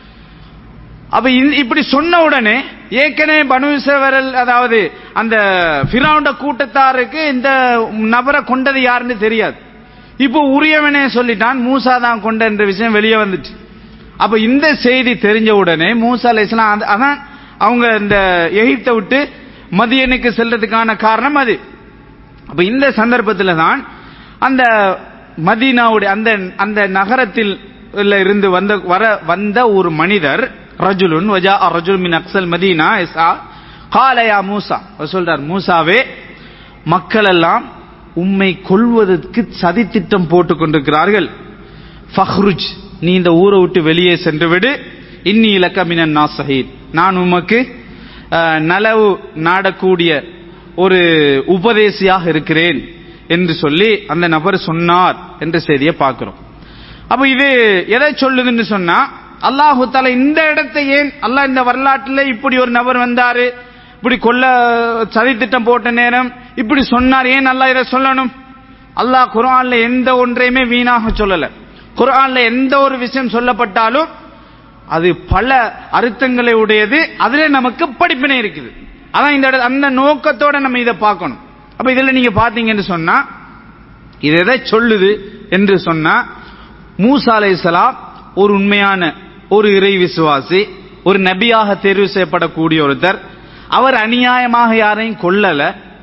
S2: அப்ப இந்த- இப்படி சொன்ன உடனே ஏற்கனவே பனு இஸ்ரவேல் அதாவது அந்த பிராவுண்ட கூட்டத்தாருக்கு இந்த நபரை கொண்டது யாருன்னு தெரியாது இப்போ உரியவனே சொல்லிட்டான் மூசா தான் கொண்ட என்ற விஷயம் வெளியே வந்துச்சு அப்ப இந்த செய்தி தெரிஞ்ச உடனே மூசா அலைஹிஸ்ஸலாம் அந்த- அதான் அவங்க இந்த எகிப்தை விட்டு மதியனுக்கு செல்றதுக்கான காரணம் அது அப்ப இந்த சந்தர்ப்பத்தில் தான் அந்த மதீனாவுடைய அந்த அந்த நகரத்தில் உள்ள இருந்து வந்த வர வந்த ஒரு மனிதர் ரஜுலுன் வஜா ரஜுல் மின் அக்ஸல் மதீனா இஸ்ஆ கால யா மூசா அவர் சொல்றார் மூசாவே மக்கள் எல்லாம் உம்மை கொல்வதற்கு சதித்திட்டம் போட்டுக் கொண்டிருக்கிறார்கள் ஃபஹ்ருஜ் நீ இந்த ஊரை விட்டு வெளியே சென்று விடு இன்னி இலக்க மினன் நாசஹீத் நான் உமக்கு அஹ், நலவு நாடக்கூடிய ஒரு உபதேசியாக இருக்கிறேன் என்று சொல்லி அந்த நபர் சொன்னார் என்ற செய்தியை பார்க்கிறோம் அப்ப இது எதை சொல்லுதுன்னு சொன்னா அல்லாஹு தஆலா இந்த இடத்தை ஏன் அல்லாஹ் இந்த வரலாற்றில் இப்படி ஒரு நபர் வந்தாரு இப்படி கொல்ல சதித்திட்டம் போட்ட நேரம் இப்படி சொன்னார் ஏன் அல்லாஹ் இதை சொல்லணும் அல்லாஹ் குர்ஆன்ல எந்த ஒன்றையுமே வீணாக சொல்லல குர்ஆன்ல எந்த ஒரு விஷயம் சொல்லப்பட்டாலும் அது பல அர்த்தங்களை உடையது அதுல நமக்கு படிப்பினை இருக்குது அதான் இந்த இட- அந்த நோக்கத்தோட நம்ம இதை பார்க்கணும் அப்ப இதுல நீங்க பாத்தீங்கன்னு சொன்னா இது எதை சொல்லுது என்று சொன்னா மூசா அலைஹிஸ்ஸலாம் ஒரு உண்மையான ஒரு இறை விசுவாசி ஒரு நபியாக தேர்வு செய்யப்படக்கூடிய ஒருத்தர் அவர் அநியாயமாக யாரையும் கொல்லல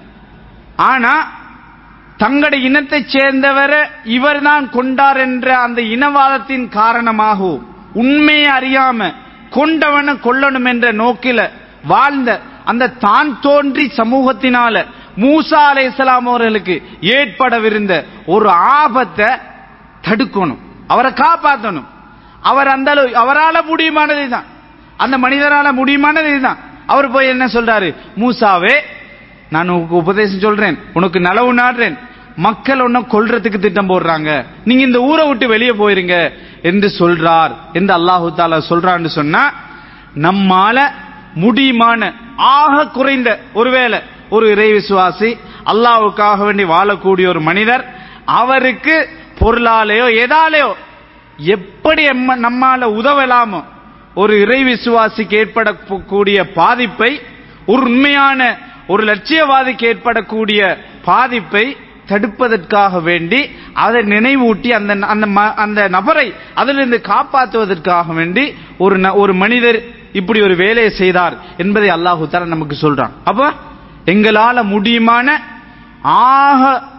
S2: ஆனா தங்களுடைய இனத்தைச் சேர்ந்தவரை இவர்தான் கொண்டார் என்ற அந்த இனவாதத்தின் காரணமாகவும் உண்மையை அறியாம கொண்டவனை கொல்லணும் என்ற நோக்கில வாழ்ந்த அந்த தான் தோன்றி சமூகத்தினால மூசா அலைஹிஸ்ஸலாம் அவர்களுக்கு ஏற்படவிருந்த ஒரு ஆபத்தை தடுக்கணும் அவரை காப்பாற்றணும் அவர் அந்த அளவு அவரால முடியுமானது தான் அந்த மனிதரால முடியுமானது இதுதான் அவர் போய் என்ன சொல்றாரு மூசாவே நான் உனக்கு உபதேசம் சொல்றேன் உனக்கு நலவு நாடுறேன் மக்கள் உன்னை கொல்றதுக்கு திட்டம் போடுறாங்க நீங்க இந்த ஊரை விட்டு வெளியே போயிருங்க என்று சொல்றார் என்று அல்லாஹு தாலா சொல்றான்னு சொன்னா நம்மால முடியுமான ஆக குறைந்த ஒருவேளை ஒரு இறை விசுவாசி அல்லாவுக்காக வேண்டி வாழக்கூடிய ஒரு மனிதர் அவருக்கு பொருளாலேயோ எதாலேயோ எப்படி எம்ம- நம்மால உதவலாமோ ஒரு இறை விசுவாசிக்கு ஏற்படக்கூடிய பாதிப்பை ஒரு உண்மையான ஒரு லட்சியவாதிக்கு ஏற்படக்கூடிய பாதிப்பை தடுப்பதற்காக வேண்டி அதை நினைவூட்டி அந்த அந்த ம- அந்த நபரை அதிலிருந்து காப்பாற்றுவதற்காக வேண்டி ஒரு ந- ஒரு மனிதர் இப்படி ஒரு வேலையை செய்தார் என்பதை அல்லாஹு தஆலா நமக்கு சொல்றான் அப்ப எங்களால முடியுமான ஆக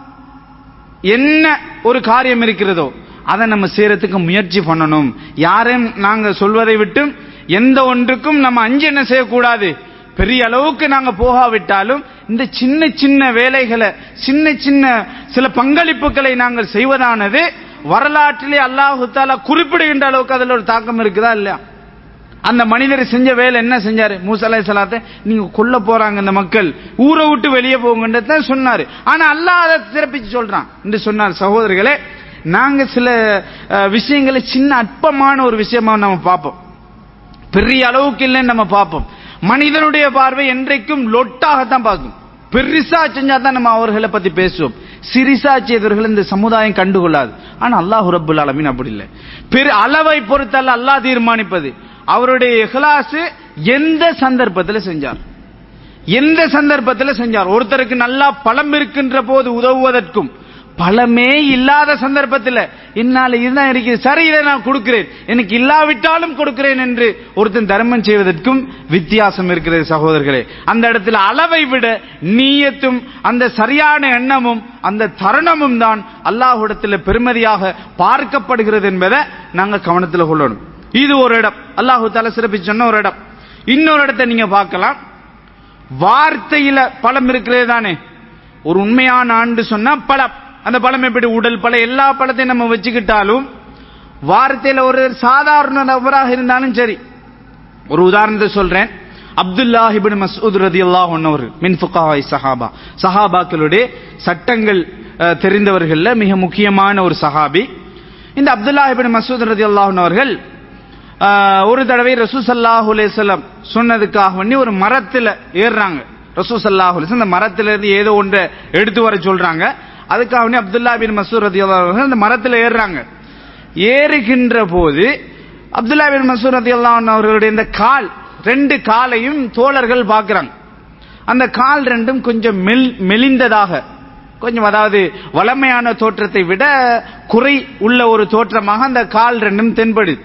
S2: என்ன ஒரு காரியம் இருக்கிறதோ அதை நம்ம செய்யறதுக்கு முயற்சி பண்ணணும் யாரையும் நாங்க சொல்வதை விட்டும் எந்த ஒன்றுக்கும் நம்ம அஞ்சு என்ன செய்யக்கூடாது பெரிய அளவுக்கு நாங்க போகாவிட்டாலும் இந்த சின்ன சின்ன வேலைகளை சின்ன சின்ன சில பங்களிப்புகளை நாங்கள் செய்வதானது வரலாற்றிலே அல்லாஹு தாலா குறிப்பிடுகின்ற அளவுக்கு அதுல ஒரு தாக்கம் இருக்குதா இல்லையா அந்த மனிதர் செஞ்ச வேலை என்ன செஞ்சாரு மூசா அலைஹிஸ் ஸலாத்தை நீங்க கொல்ல போறாங்க இந்த மக்கள் ஊரை விட்டு வெளியே போங்கன்றத தான் சொன்னாரு ஆனா அல்லாஹ் அதை சிறப்பிச்சு சொல்றான் என்று சொன்னார் சகோதரர்களே நாங்க சில அஹ், விஷயங்களை சின்ன அற்பமான ஒரு விஷயமா நம்ம பார்ப்போம் பெரிய அளவுக்கு இல்லைன்னு நம்ம பார்ப்போம் மனிதனுடைய பார்வை என்றைக்கும் லொட்டாகத்தான் பார்க்கும் பெருசா செஞ்சா தான் நம்ம அவர்களை பத்தி பேசுவோம் சிறிசா செய்தவர்கள் இந்த சமுதாயம் கண்டுகொள்ளாது ஆனா அல்லாஹ் ரப்புல் ஆலமீன் அப்படி இல்லை பெரு அளவை பொறுத்தல்ல அல்லாஹ் தீர்மானிப்பது அவருடைய இஹ்லாஸ் எந்த சந்தர்ப்பத்தில் செஞ்சார் எந்த சந்தர்ப்பத்தில் செஞ்சார் ஒருத்தருக்கு நல்லா பலம் இருக்கின்ற போது உதவுவதற்கும் பலமே இல்லாத சந்தர்ப்பத்தில் என்னால இதுதான் இருக்குது சரி இதை நான் கொடுக்கிறேன் எனக்கு இல்லாவிட்டாலும் கொடுக்கிறேன் என்று ஒருத்தன் தர்மம் செய்வதற்கும் வித்தியாசம் இருக்கிறது சகோதரர்களே அந்த இடத்துல அளவை விட நீயத்தும் அந்த சரியான எண்ணமும் அந்த தருணமும் தான் அல்லாஹ்விடத்தில் பெருமதியாக பார்க்கப்படுகிறது என்பதை நாங்க கவனத்தில் கொள்ளணும் இது ஒரு இடம் அல்லாஹு தால சிறப்பிச்சு சொன்ன ஒரு இடம் இன்னொரு இடத்தை நீங்க பார்க்கலாம் வார்த்தையில பழம் இருக்கிறது தானே ஒரு உண்மையான ஆண்டு சொன்னா பழம் அந்த பழம் எப்படி உடல் பழம் எல்லா பழத்தையும் நம்ம வச்சுக்கிட்டாலும் வார்த்தையில ஒரு சாதாரண நபராக இருந்தாலும் சரி ஒரு உதாரணத்தை சொல்றேன் அப்துல்லாஹ் இப்னு மஸ்ஊத் ரதியல்லாஹு அன்ஹு அவர்கள் மின் ஃபுகாஹாய் சஹாபா சஹாபாக்களுடைய சட்டங்கள் அஹ், தெரிந்தவர்கள்ல மிக முக்கியமான ஒரு சஹாபி இந்த அப்துல்லாஹ் இப்னு மஸ்ஊத் ரதியல்லாஹு அன்ஹு அவர்கள் அஹ், ஒரு தடவை ரசூசல்லாஹு அலைஹிஸ்ஸலாம் சொன்னதுக்காக வேண்டி ஒரு மரத்துல ஏறுறாங்க ரசூசல்லாஹு அலைஹி அந்த மரத்துல இருந்து ஏதோ ஒன்றை எடுத்து வர சொல்றாங்க அதுக்காக வேண்டி அப்துல்லா பின் மசூத் ரதியல்லாஹு அன்ஹு அவர்கள் அந்த மரத்துல ஏறுறாங்க ஏறுகின்ற போது அப்துல்லா பின் மசூத் ரதியல்லாஹு அன்ஹு அவர்களுடைய இந்த கால் ரெண்டு காலையும் தோழர்கள் பார்க்கறாங்க அந்த கால் ரெண்டும் கொஞ்சம் மெல் மெலிந்ததாக கொஞ்சம் அதாவது வளமையான தோற்றத்தை விட குறை உள்ள ஒரு தோற்றமாக அந்த கால் ரெண்டும் தென்படுது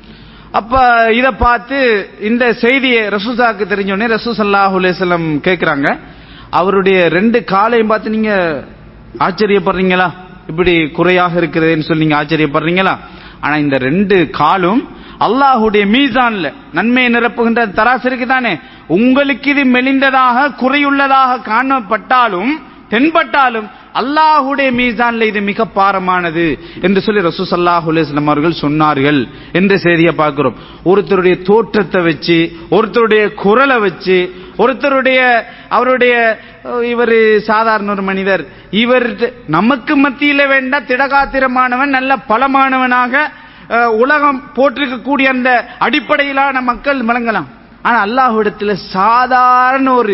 S2: அப்ப இத பார்த்து இந்த செய்தியை ரசூசாக்கு தெரிஞ்சோடனே ரசூ சல்லாஹூ அலையம் கேட்கிறாங்க அவருடைய ரெண்டு காலையும் பார்த்து நீங்க ஆச்சரியப்படுறீங்களா இப்படி குறையாக இருக்கிறதுன்னு சொல்லி நீங்க ஆச்சரியப்படுறீங்களா ஆனா இந்த ரெண்டு காலும் அல்லாஹுடைய மீசான்ல நன்மையை நிரப்புகின்ற தராசு இருக்கு தானே உங்களுக்கு இது மெலிந்ததாக குறையுள்ளதாக காணப்பட்டாலும் தென்பட்டாலும் அல்லாஹுடைய மீசான்ல இது மிக பாரமானது என்று சொல்லி ரசூ சல்லாஹூ அலையம் அவர்கள் சொன்னார்கள் என்ற செய்தியை பார்க்கிறோம் ஒருத்தருடைய தோற்றத்தை வச்சு ஒருத்தருடைய குரலை வச்சு ஒருத்தருடைய அவருடைய இவர் சாதாரண ஒரு மனிதர் இவர் நமக்கு மத்தியில வேண்டா திடகாத்திரமானவன் நல்ல பலமானவனாக அஹ், உலகம் போற்றிருக்கக்கூடிய அந்த அடிப்படையிலான மக்கள் விளங்கலாம் ஆனா அல்லாஹ்விடத்துல சாதாரண ஒரு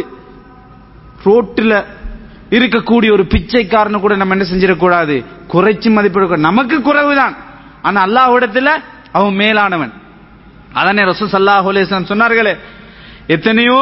S2: ரோட்டுல இருக்கக்கூடிய ஒரு பிச்சைக்காரனை கூட நம்ம என்ன செஞ்சிடக்கூடாது குறைச்சு மதிப்பிட நமக்கு குறைவுதான் ஆனா அல்லாஹ்விடத்துல அவன் மேலானவன் அதானே ரசூ சல்லாஹ் அலைஹிஸ்ஸலாம் சொன்னார்களே எத்தனையோ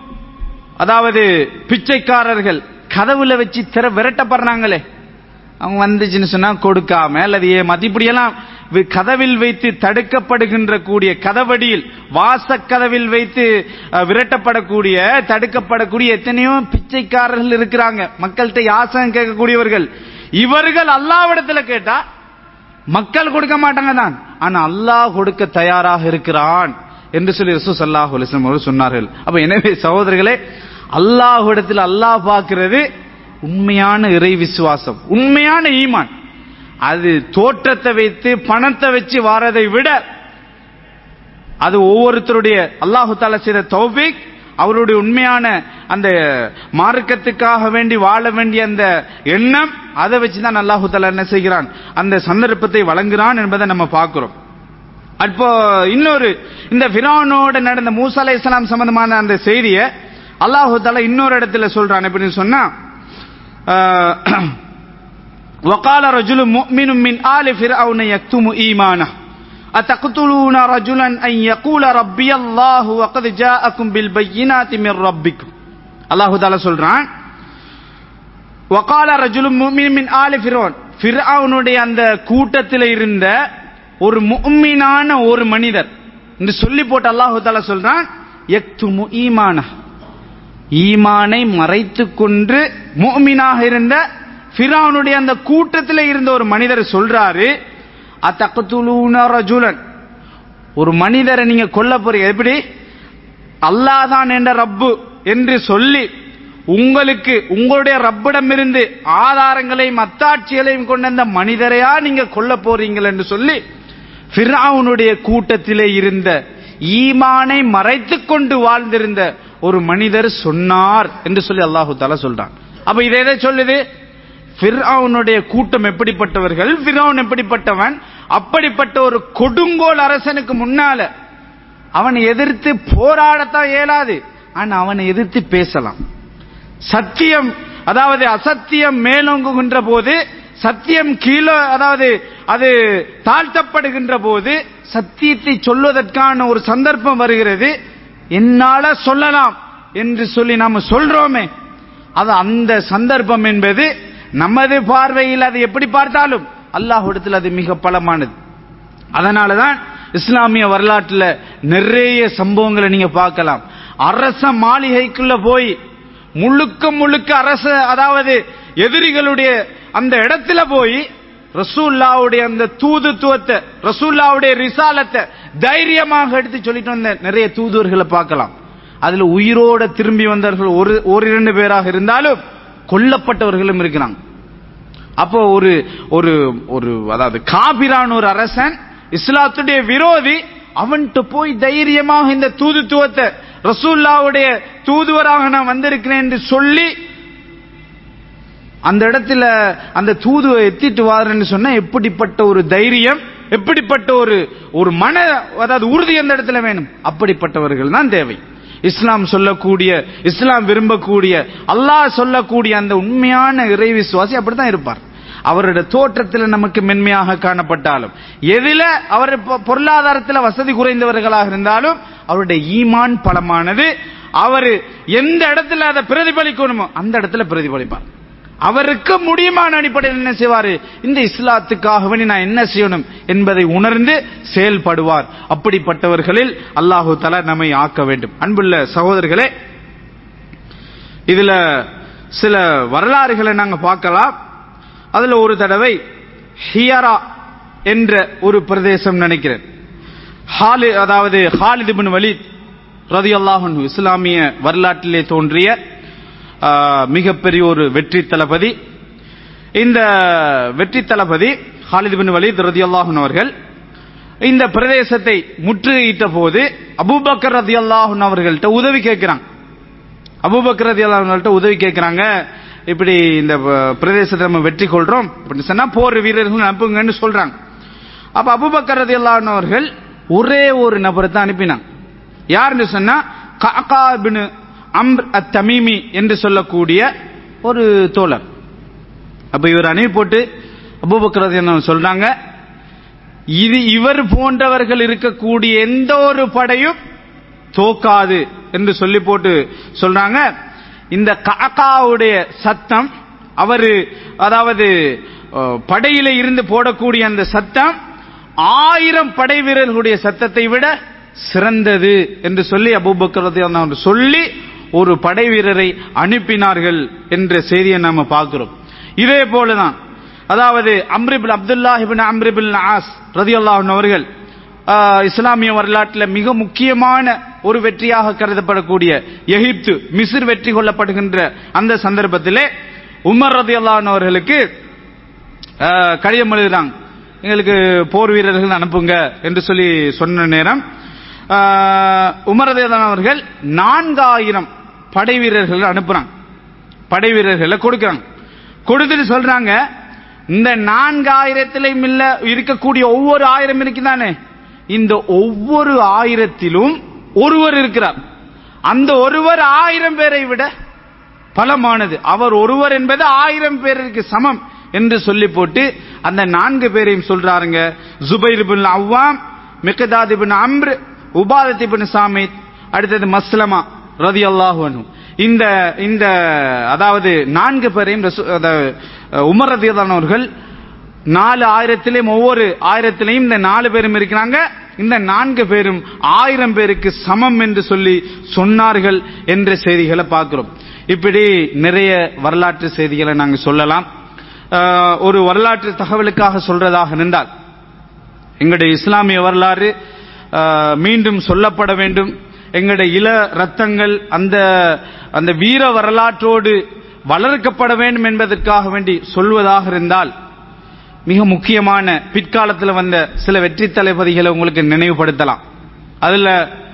S2: அதாவது பிச்சைக்காரர்கள் கதவுல வச்சு திற விரட்டப்படுறாங்களே அவங்க வந்துச்சுன்னு சொன்னா கொடுக்காம அல்லது ஏமாத்தி இப்படியெல்லாம் வி- கதவில் வைத்து தடுக்கப்படுகின்ற கூடிய கதவடியில் வாசக்கதவில் வைத்து அஹ், விரட்டப்படக்கூடிய தடுக்கப்படக்கூடிய எத்தனையோ பிச்சைக்காரர்கள் இருக்கிறாங்க மக்கள்கிட்ட யாசகம் கேட்கக்கூடியவர்கள் இவர்கள் அல்லாவிடத்துல கேட்டா மக்கள் கொடுக்க மாட்டாங்க தான் ஆனா அல்லாஹ் கொடுக்க தயாராக இருக்கிறான் என்று சொல்லி ரசூ சல்லாஹ் அலிஸ்லாம் அவர்கள் சொன்னார்கள் அப்ப எனவே சகோதரர்களே அல்லாஹ்விடத்தில் அல்லாஹ் பார்க்கிறது உண்மையான இறை விசுவாசம் உண்மையான ஈமான் அது தோற்றத்தை வைத்து பணத்தை வச்சு வாரதை விட அது ஒவ்வொருத்தருடைய அல்லாஹு தாலா செய்த தௌபிக் அவருடைய உண்மையான அந்த மார்க்கத்துக்காக வேண்டி வாழ வேண்டிய அந்த எண்ணம் அதை வச்சு தான் அல்லாஹு தாலா என்ன செய்கிறான் அந்த சந்தர்ப்பத்தை வழங்குகிறான் என்பதை நம்ம பார்க்கிறோம் அப்போ இன்னொரு இந்த ஃபிரௌனோட நடந்த மூசா அலைஹிஸ்ஸலாம் சம்பந்தமான அந்த செய்தியை அல்லாஹு தஆலா இன்னொரு இடத்துல சொல்றான் எப்படின்னு சொன்னா ஆஹ், وقال رجل مؤمن من آل فرعون يكتم إيمانه أتقتلون رجلا أن يقول ربي الله وقد جاءكم بالبينات من ربكم الله تعالى சொல்றான் وقال رجل مؤمن من آل فرعون ஃபிர்அவுனுடைய அந்த கூட்டத்தில் இருந்த ஒரு முஃமினான ஒரு மனிதர் என்று சொல்லி போட்டு அல்லாஹு தாலா சொல்றான் யக்துமு ஈமான ஈமானை மறைத்துக் கொண்டு முஃமினாக இருந்த ஃபிரௌனுடைய அந்த கூட்டத்தில் இருந்த ஒரு மனிதர் சொல்றாரு அத்தக்துலூன ரஜுலன் ஒரு மனிதரை நீங்க கொல்ல போறீங்க எப்படி அல்லாஹ் தான் என்ற ரப்பு என்று சொல்லி உங்களுக்கு உங்களுடைய ரப்பிடமிருந்து ஆதாரங்களையும் அத்தாட்சிகளையும் கொண்ட அந்த மனிதரையா நீங்க கொல்ல போறீங்கள் என்று சொல்லி ஃபிரௌனுடைய கூட்டத்திலே இருந்த ஈமானை மறைத்துக் கொண்டு வாழ்ந்திருந்த ஒரு மனிதர் சொன்னார் என்று சொல்லி அல்லாஹு தாலா சொல்றான் அப்ப இதை எதை சொல்லுது ஃபிர்அவுனுடைய கூட்டம் எப்படிப்பட்டவர்கள் ஃபிர்அவுன் எப்படிப்பட்டவன் அப்படிப்பட்ட ஒரு கொடுங்கோல் அரசனுக்கு முன்னால அவனை எதிர்த்து போராடத்தான் இயலாது ஆனா அவனை எதிர்த்து பேசலாம் சத்தியம் அதாவது அசத்தியம் மேலோங்குகின்ற போது சத்தியம் கீழே அதாவது அது தாழ்த்தப்படுகின்ற போது சத்தியத்தை சொல்வதற்கான ஒரு சந்தர்ப்பம் வருகிறது என்னால சொல்லலாம் என்று சொல்லி நாம சொல்றோமே அது அந்த சந்தர்ப்பம் என்பது நமது பார்வையில் அது எப்படி பார்த்தாலும் அல்லாஹ்விடத்தில் அது மிக பலமானது அதனாலதான் இஸ்லாமிய வரலாற்றுல நிறைய சம்பவங்களை நீங்க பார்க்கலாம் அரச மாளிகைக்குள்ள போய் முழுக்க முழுக்க அரச அதாவது எதிரிகளுடைய அந்த இடத்துல போய் ரசூல்லாவுடைய அந்த தூதுத்துவத்தை ரசூல்லாவுடைய ரிசாலத்தை தைரியமாக எடுத்து சொல்லிட்டு வந்த நிறைய தூதுவர்களை பார்க்கலாம் அதுல உயிரோட திரும்பி வந்தவர்கள் ஒரு ஒரு இரண்டு பேராக இருந்தாலும் கொல்லப்பட்டவர்களும் இருக்கிறாங்க அப்போ ஒரு ஒரு ஒரு அதாவது காபிரான் ஒரு அரசன் இஸ்லாத்துடைய விரோதி அவன்கிட்ட போய் தைரியமாக இந்த தூதுத்துவத்தை ரசூல்லாவுடைய தூதுவராக நான் வந்திருக்கிறேன் என்று சொல்லி அந்த இடத்துல அந்த தூதுவை எத்திட்டு வாருன்னு சொன்னா எப்படிப்பட்ட ஒரு தைரியம் எப்படிப்பட்ட ஒரு ஒரு மன அதாவது உறுதி அந்த இடத்துல வேணும் அப்படிப்பட்டவர்கள் தான் தேவை இஸ்லாம் சொல்லக்கூடிய இஸ்லாம் விரும்பக்கூடிய அல்லாஹ் சொல்லக்கூடிய அந்த உண்மையான இறை விசுவாசி அப்படித்தான் இருப்பார் அவருடைய தோற்றத்தில் நமக்கு மென்மையாக காணப்பட்டாலும் எதில அவர் பொ- பொருளாதாரத்தில் வசதி குறைந்தவர்களாக இருந்தாலும் அவருடைய ஈமான் பலமானது அவர் எந்த இடத்துல அதை பிரதிபலிக்கணுமோ அந்த இடத்துல பிரதிபலிப்பார் அவருக்கு முடியுமான அடிப்படையில் என்ன செய்வாரு இந்த இஸ்லாத்துக்காக வேண்டி நான் என்ன செய்யணும் என்பதை உணர்ந்து செயல்படுவார் அப்படிப்பட்டவர்களில் அல்லாஹு தலா நம்மை ஆக்க வேண்டும் அன்புள்ள சகோதரர்களே இதுல சில வரலாறுகளை நாங்க பார்க்கலாம் அதுல ஒரு தடவை ஹியரா என்ற ஒரு பிரதேசம் நினைக்கிறேன் ஹாலி அதாவது ஹாலித் பின் வலீத் ரதியல்லாஹு அன்ஹு இஸ்லாமிய வரலாற்றிலே தோன்றிய ஆ, மிகப்பெரிய ஒரு வெற்றி தளபதி இந்த வெற்றி தளபதி ஹாலித் பின் வலீத் ரதியல்லாஹு அன்ஹு அவர்கள் இந்த பிரதேசத்தை முற்றுகையிட்ட போது அபூபக்கர் ரதியல்லாஹு அன்ஹு அவர்கள்ட்ட உதவி கேட்கிறாங்க அபூபக்கர் ரதியல்லாஹு அன்ஹு அவர்கள்ட்ட உதவி கேட்கிறாங்க இப்படி இந்த ப- பிரதேசத்தை நம்ம வெற்றி கொள்றோம் அப்படின்னு சொன்னா போர் வீரர்கள் அனுப்புங்கன்னு சொல்றாங்க அப்ப அபூபக்கர் ரதியல்லாஹு அன்ஹு அவர்கள் ஒரே ஒரு நபரை தான் அனுப்பினாங்க யாருன்னு சொன்னா கஅகா பின் அம்ர் அத் தமீமி என்று சொல்லக்கூடிய ஒரு தோழர் அப்ப இவர் அனுப்பி போட்டு அபூபக்கர் ரதியல்லாஹு அன்ஹு சொல்றாங்க இது இவர் போன்றவர்கள் இருக்கக்கூடிய எந்த ஒரு படையும் தோக்காது என்று சொல்லி போட்டு சொல்றாங்க இந்த காக்காவுடைய சத்தம் அவரு அதாவது அஹ், படையில இருந்து போடக்கூடிய அந்த சத்தம் ஆயிரம் படை வீரர்களுடைய சத்தத்தை விட சிறந்தது என்று சொல்லி அபூபக்கர் ரலியல்லாஹு அன்ஹு சொல்லி ஒரு படை வீரரை அனுப்பினார்கள் என்ற செய்தியை நாம பார்க்கிறோம் இதே போலதான் அதாவது அம்ரிபில் அப்துல்லாஹிபின் அம்ரிபில் ஆஸ் ரதியல்லாஹு அன்ஹு அவர்கள் ஆஹ், இஸ்லாமிய வரலாற்றில் மிக முக்கியமான ஒரு வெற்றியாக கருதப்படக்கூடிய எகிப்து மிஸ்ர் வெற்றி கொள்ளப்படுகின்ற அந்த சந்தர்ப்பத்திலே உமர் ரதியல்லாஹு அன்ஹு அவர்களுக்கு ஆஹ், கடிதம் எழுதுறாங்க எங்களுக்கு போர் வீரர்கள் அனுப்புங்க என்று சொல்லி சொன்ன நேரம் ஆஹ், உமர் ரதியல்லாஹு அன்ஹு அவர்கள் நான்காயிரம் படை வீரர்கள் அனுப்புறாங்க படை வீரர்களை கொடுக்கறாங்க கொடுத்துட்டு சொல்றாங்க இந்த நான்காயிரத்திலையும் இல்ல இருக்கக்கூடிய ஒவ்வொரு ஆயிரம் இருக்குதானே இந்த ஒவ்வொரு ஆயிரத்திலும் ஒருவர் இருக்கிறார் அந்த ஒருவர் ஆயிரம் பேரை விட பலமானது அவர் ஒருவர் என்பது ஆயிரம் பேருக்கு சமம் என்று சொல்லி போட்டு அந்த நான்கு பேரையும் சொல்றாருங்க ஜுபைர் பின் அவ்வாம் மிகதாத் பின் அம்ர் உபாதத் பின் சாமித் அடுத்தது மஸ்லமா ரதி அல்லாஹு இந்த இந்த அதாவது நான்கு பேரையும் ரசூ- அதாவது, உமர் ரதியதானவர்கள் நாலு ஆயிரத்திலையும் ஒவ்வொரு ஆயிரத்திலையும் இந்த நாலு பேரும் இருக்கிறாங்க இந்த நான்கு பேரும் ஆயிரம் பேருக்கு சமம் என்று சொல்லி சொன்னார்கள் என்ற செய்திகளை பார்க்கிறோம் இப்படி நிறைய வரலாற்று செய்திகளை நாங்கள் சொல்லலாம் ஆஹ், ஒரு வரலாற்று தகவலுக்காக சொல்றதாக இருந்தால் எங்களுடைய இஸ்லாமிய வரலாறு ஆஹ், மீண்டும் சொல்லப்பட வேண்டும் எங்களுடைய இள ரத்தங்கள் அந்த அந்த வீர வரலாற்றோடு வளர்க்கப்பட வேண்டும் என்பதற்காக வேண்டி சொல்வதாக இருந்தால் மிக முக்கியமான பிற்காலத்தில் வந்த சில வெற்றி தளபதிகளை உங்களுக்கு நினைவுபடுத்தலாம் அதுல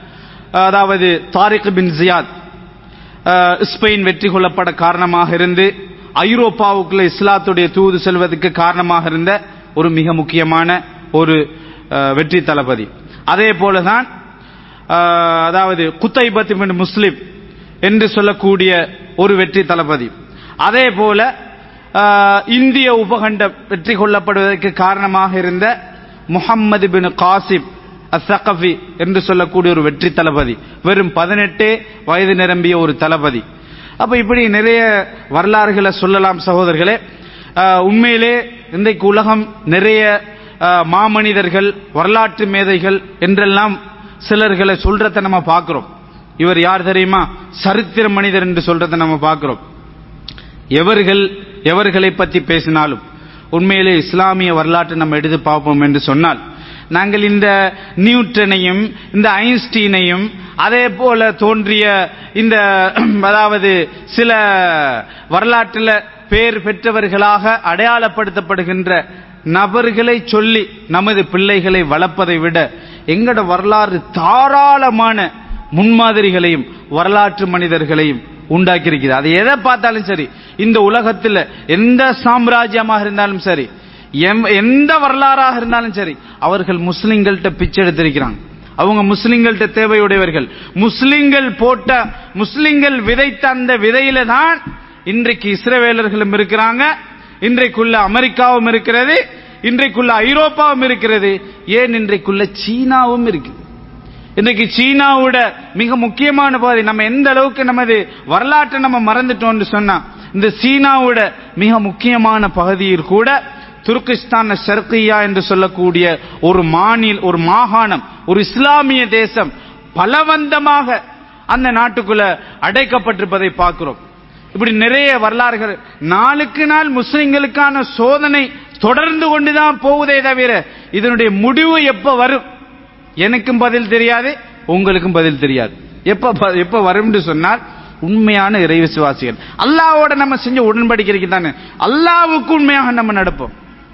S2: அதாவது தாரிக் பின் ஜியாத் அஹ், ஸ்பெயின் வெற்றி கொள்ளப்பட காரணமாக இருந்து ஐரோப்பாவுக்குள்ள இஸ்லாத்துடைய தூது செல்வதற்கு காரணமாக இருந்த ஒரு மிக முக்கியமான ஒரு அஹ், வெற்றி தளபதி அதே போலதான் அஹ், அதாவது குத்தைபத் பின் முஸ்லிம் என்று சொல்லக்கூடிய ஒரு வெற்றி தளபதி அதே போல அஹ், இந்திய உபகண்டம் வெற்றி கொள்ளப்படுவதற்கு காரணமாக இருந்த முஹம்மது பின் காசிப் அசகஃபி என்று சொல்லக்கூடிய ஒரு வெற்றி தளபதி வெறும் பதினெட்டே வயது நிரம்பிய ஒரு தளபதி அப்ப இப்படி நிறைய வரலாறுகளை சொல்லலாம் சகோதரர்களே அஹ், உண்மையிலே இன்றைக்கு உலகம் நிறைய அஹ், மாமனிதர்கள் வரலாற்று மேதைகள் என்றெல்லாம் சிலர்களை சொல்றதை நம்ம பார்க்கிறோம் இவர் யார் தெரியுமா சரித்திர மனிதர் என்று சொல்றதை நம்ம பார்க்கிறோம் எவர்கள் எவர்களை பற்றி பேசினாலும் உண்மையிலே இஸ்லாமிய வரலாற்றை நம்ம எடுத்து பார்ப்போம் என்று சொன்னால் நாங்கள் இந்த நியூட்டனையும் இந்த ஐன்ஸ்டீனையும் அதே போல தோன்றிய இந்த அதாவது சில வரலாற்றில் பேர் பெற்றவர்களாக அடையாளப்படுத்தப்படுகின்ற நபர்களை சொல்லி நமது பிள்ளைகளை வளர்ப்பதை விட எங்கட வரலாறு தாராளமான முன்மாதிரிகளையும் வரலாற்று மனிதர்களையும் உண்டாக்கி இருக்குது அது எதை பார்த்தாலும் சரி இந்த உலகத்தில் எந்த சாம்ராஜ்யமாக இருந்தாலும் சரி எம்- எந்த வரலாறாக இருந்தாலும் சரி அவர்கள் முஸ்லிம்கள்ட்ட பிச்சை எடுத்திருக்கிறாங்க அவங்க முஸ்லிம்கள்ட்ட தேவையுடையவர்கள் முஸ்லிம்கள் போட்ட முஸ்லிம்கள் விதைத்த அந்த விதையில தான் இன்றைக்கு இஸ்ரவேலர்களும் இருக்கிறாங்க இன்றைக்குள்ள அமெரிக்காவும் இருக்கிறது இன்றைக்குள்ள ஐரோப்பாவும் இருக்கிறது ஏன் இன்றைக்குள்ள சீனாவும் இருக்குது இன்னைக்கு சீனாவோட மிக முக்கியமான பகுதி நம்ம எந்த அளவுக்கு நமது வரலாற்றை நம்ம மறந்துட்டோம்னு சொன்னா இந்த சீனாவோட மிக முக்கியமான பகுதியில் கூட துர்கிஸ்தான் ஷர்கியா என்று சொல்லக்கூடிய ஒரு மாநில ஒரு மாகாணம் ஒரு இஸ்லாமிய தேசம் பலவந்தமாக அந்த நாட்டுக்குள்ள அடைக்கப்பட்டிருப்பதை பார்க்கிறோம் இப்படி நிறைய வரலாறுகள் நாளுக்கு நாள் முஸ்லிம்களுக்கான சோதனை தொடர்ந்து கொண்டுதான் போவதே தவிர இதனுடைய முடிவு எப்ப வரும் எனக்கும் பதில் தெரியாது உங்களுக்கும் பதில் தெரியாது எப்ப ப- எப்ப வரும்னு சொன்னால் உண்மையான இறை விசுவாசிகள் அல்லாவோட நம்ம செஞ்ச உடன்படிக்கைக்கு தானே அல்லாவுக்கு உண்மையாக நம்ம நடப்போம்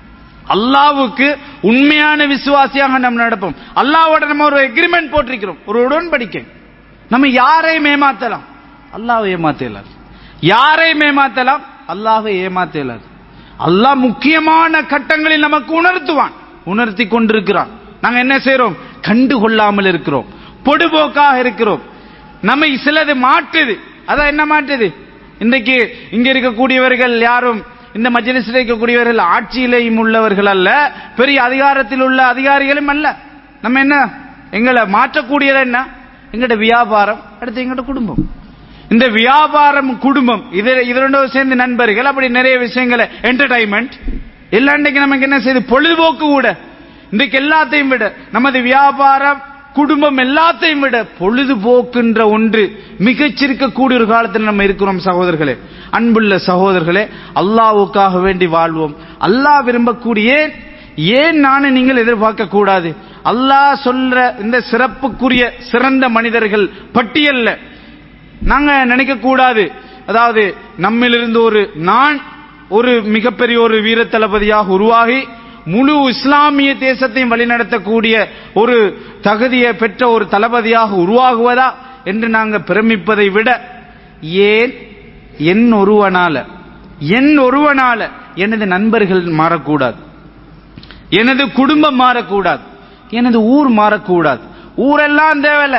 S2: அல்லாவுக்கு உண்மையான விசுவாசியாக நம்ம நடப்போம் அல்லாவோட நம்ம ஒரு எக்ரிமெண்ட் போட்டிருக்கிறோம் ஒரு உடன்படிக்கை நம்ம யாரையும் ஏமாத்தலாம் அல்லாவை ஏமாத்த இயலாது யாரையும் ஏமாத்தலாம் அல்லாவை ஏமாத்த இயலாது அல்லாஹ் முக்கியமான கட்டங்களில் நமக்கு உணர்த்துவான் உணர்த்தி கொண்டிருக்கிறான் நாங்க என்ன செய்றோம் கண்டு கொள்ளாமல் இருக்கிறோம் பொடுபோக்காக இருக்கிறோம் நம்மை சிலது மாட்டுது அதான் என்ன மாட்டுது இன்றைக்கு இங்க இருக்கக்கூடியவர்கள் யாரும் இந்த மஜ்லிஸில் இருக்கக்கூடியவர்கள் ஆட்சியிலையும் உள்ளவர்கள் அல்ல பெரிய அதிகாரத்தில் உள்ள அதிகாரிகளும் அல்ல நம்ம என்ன எங்களை மாற்றக்கூடியது என்ன எங்கட வியாபாரம் அடுத்து எங்கட குடும்பம் இந்த வியாபாரம் குடும்பம் இது இதனோட சேர்ந்து நண்பர்கள் அப்படி நிறைய விஷயங்களை என்டர்டைன்மெண்ட் எல்லாம் இன்றைக்கு நமக்கு என்ன செய்யுது பொழுதுபோக்கு கூட இன்றைக்கு எல்லாத்தையும் விட நமது வியாபாரம் குடும்பம் எல்லாத்தையும் விட பொழுதுபோக்குன்ற ஒன்று மிகச்சிருக்கக்கூடிய ஒரு காலத்தில் நம்ம இருக்கிறோம் சகோதரர்களே அன்புள்ள சகோதரர்களே அல்லாவுக்காக வேண்டி வாழ்வோம் அல்லாஹ் விரும்பக்கூடிய ஏன் ஏன் நானும் நீங்கள் எதிர்பார்க்க கூடாது அல்லாஹ் சொல்ற இந்த சிறப்புக்குரிய சிறந்த மனிதர்கள் பட்டியல்ல நாங்க நினைக்க கூடாது அதாவது நம்மிலிருந்து ஒரு நான் ஒரு மிகப்பெரிய ஒரு வீர தளபதியாக உருவாகி முழு இஸ்லாமிய தேசத்தையும் வழிநடத்தக்கூடிய ஒரு தகுதியை பெற்ற ஒரு தளபதியாக உருவாகுவதா என்று நாங்க பிரமிப்பதை விட ஏன் என் ஒருவனால என் ஒருவனால எனது நண்பர்கள் மாறக்கூடாது எனது குடும்பம் மாறக்கூடாது எனது ஊர் மாறக்கூடாது ஊரெல்லாம் தேவையில்ல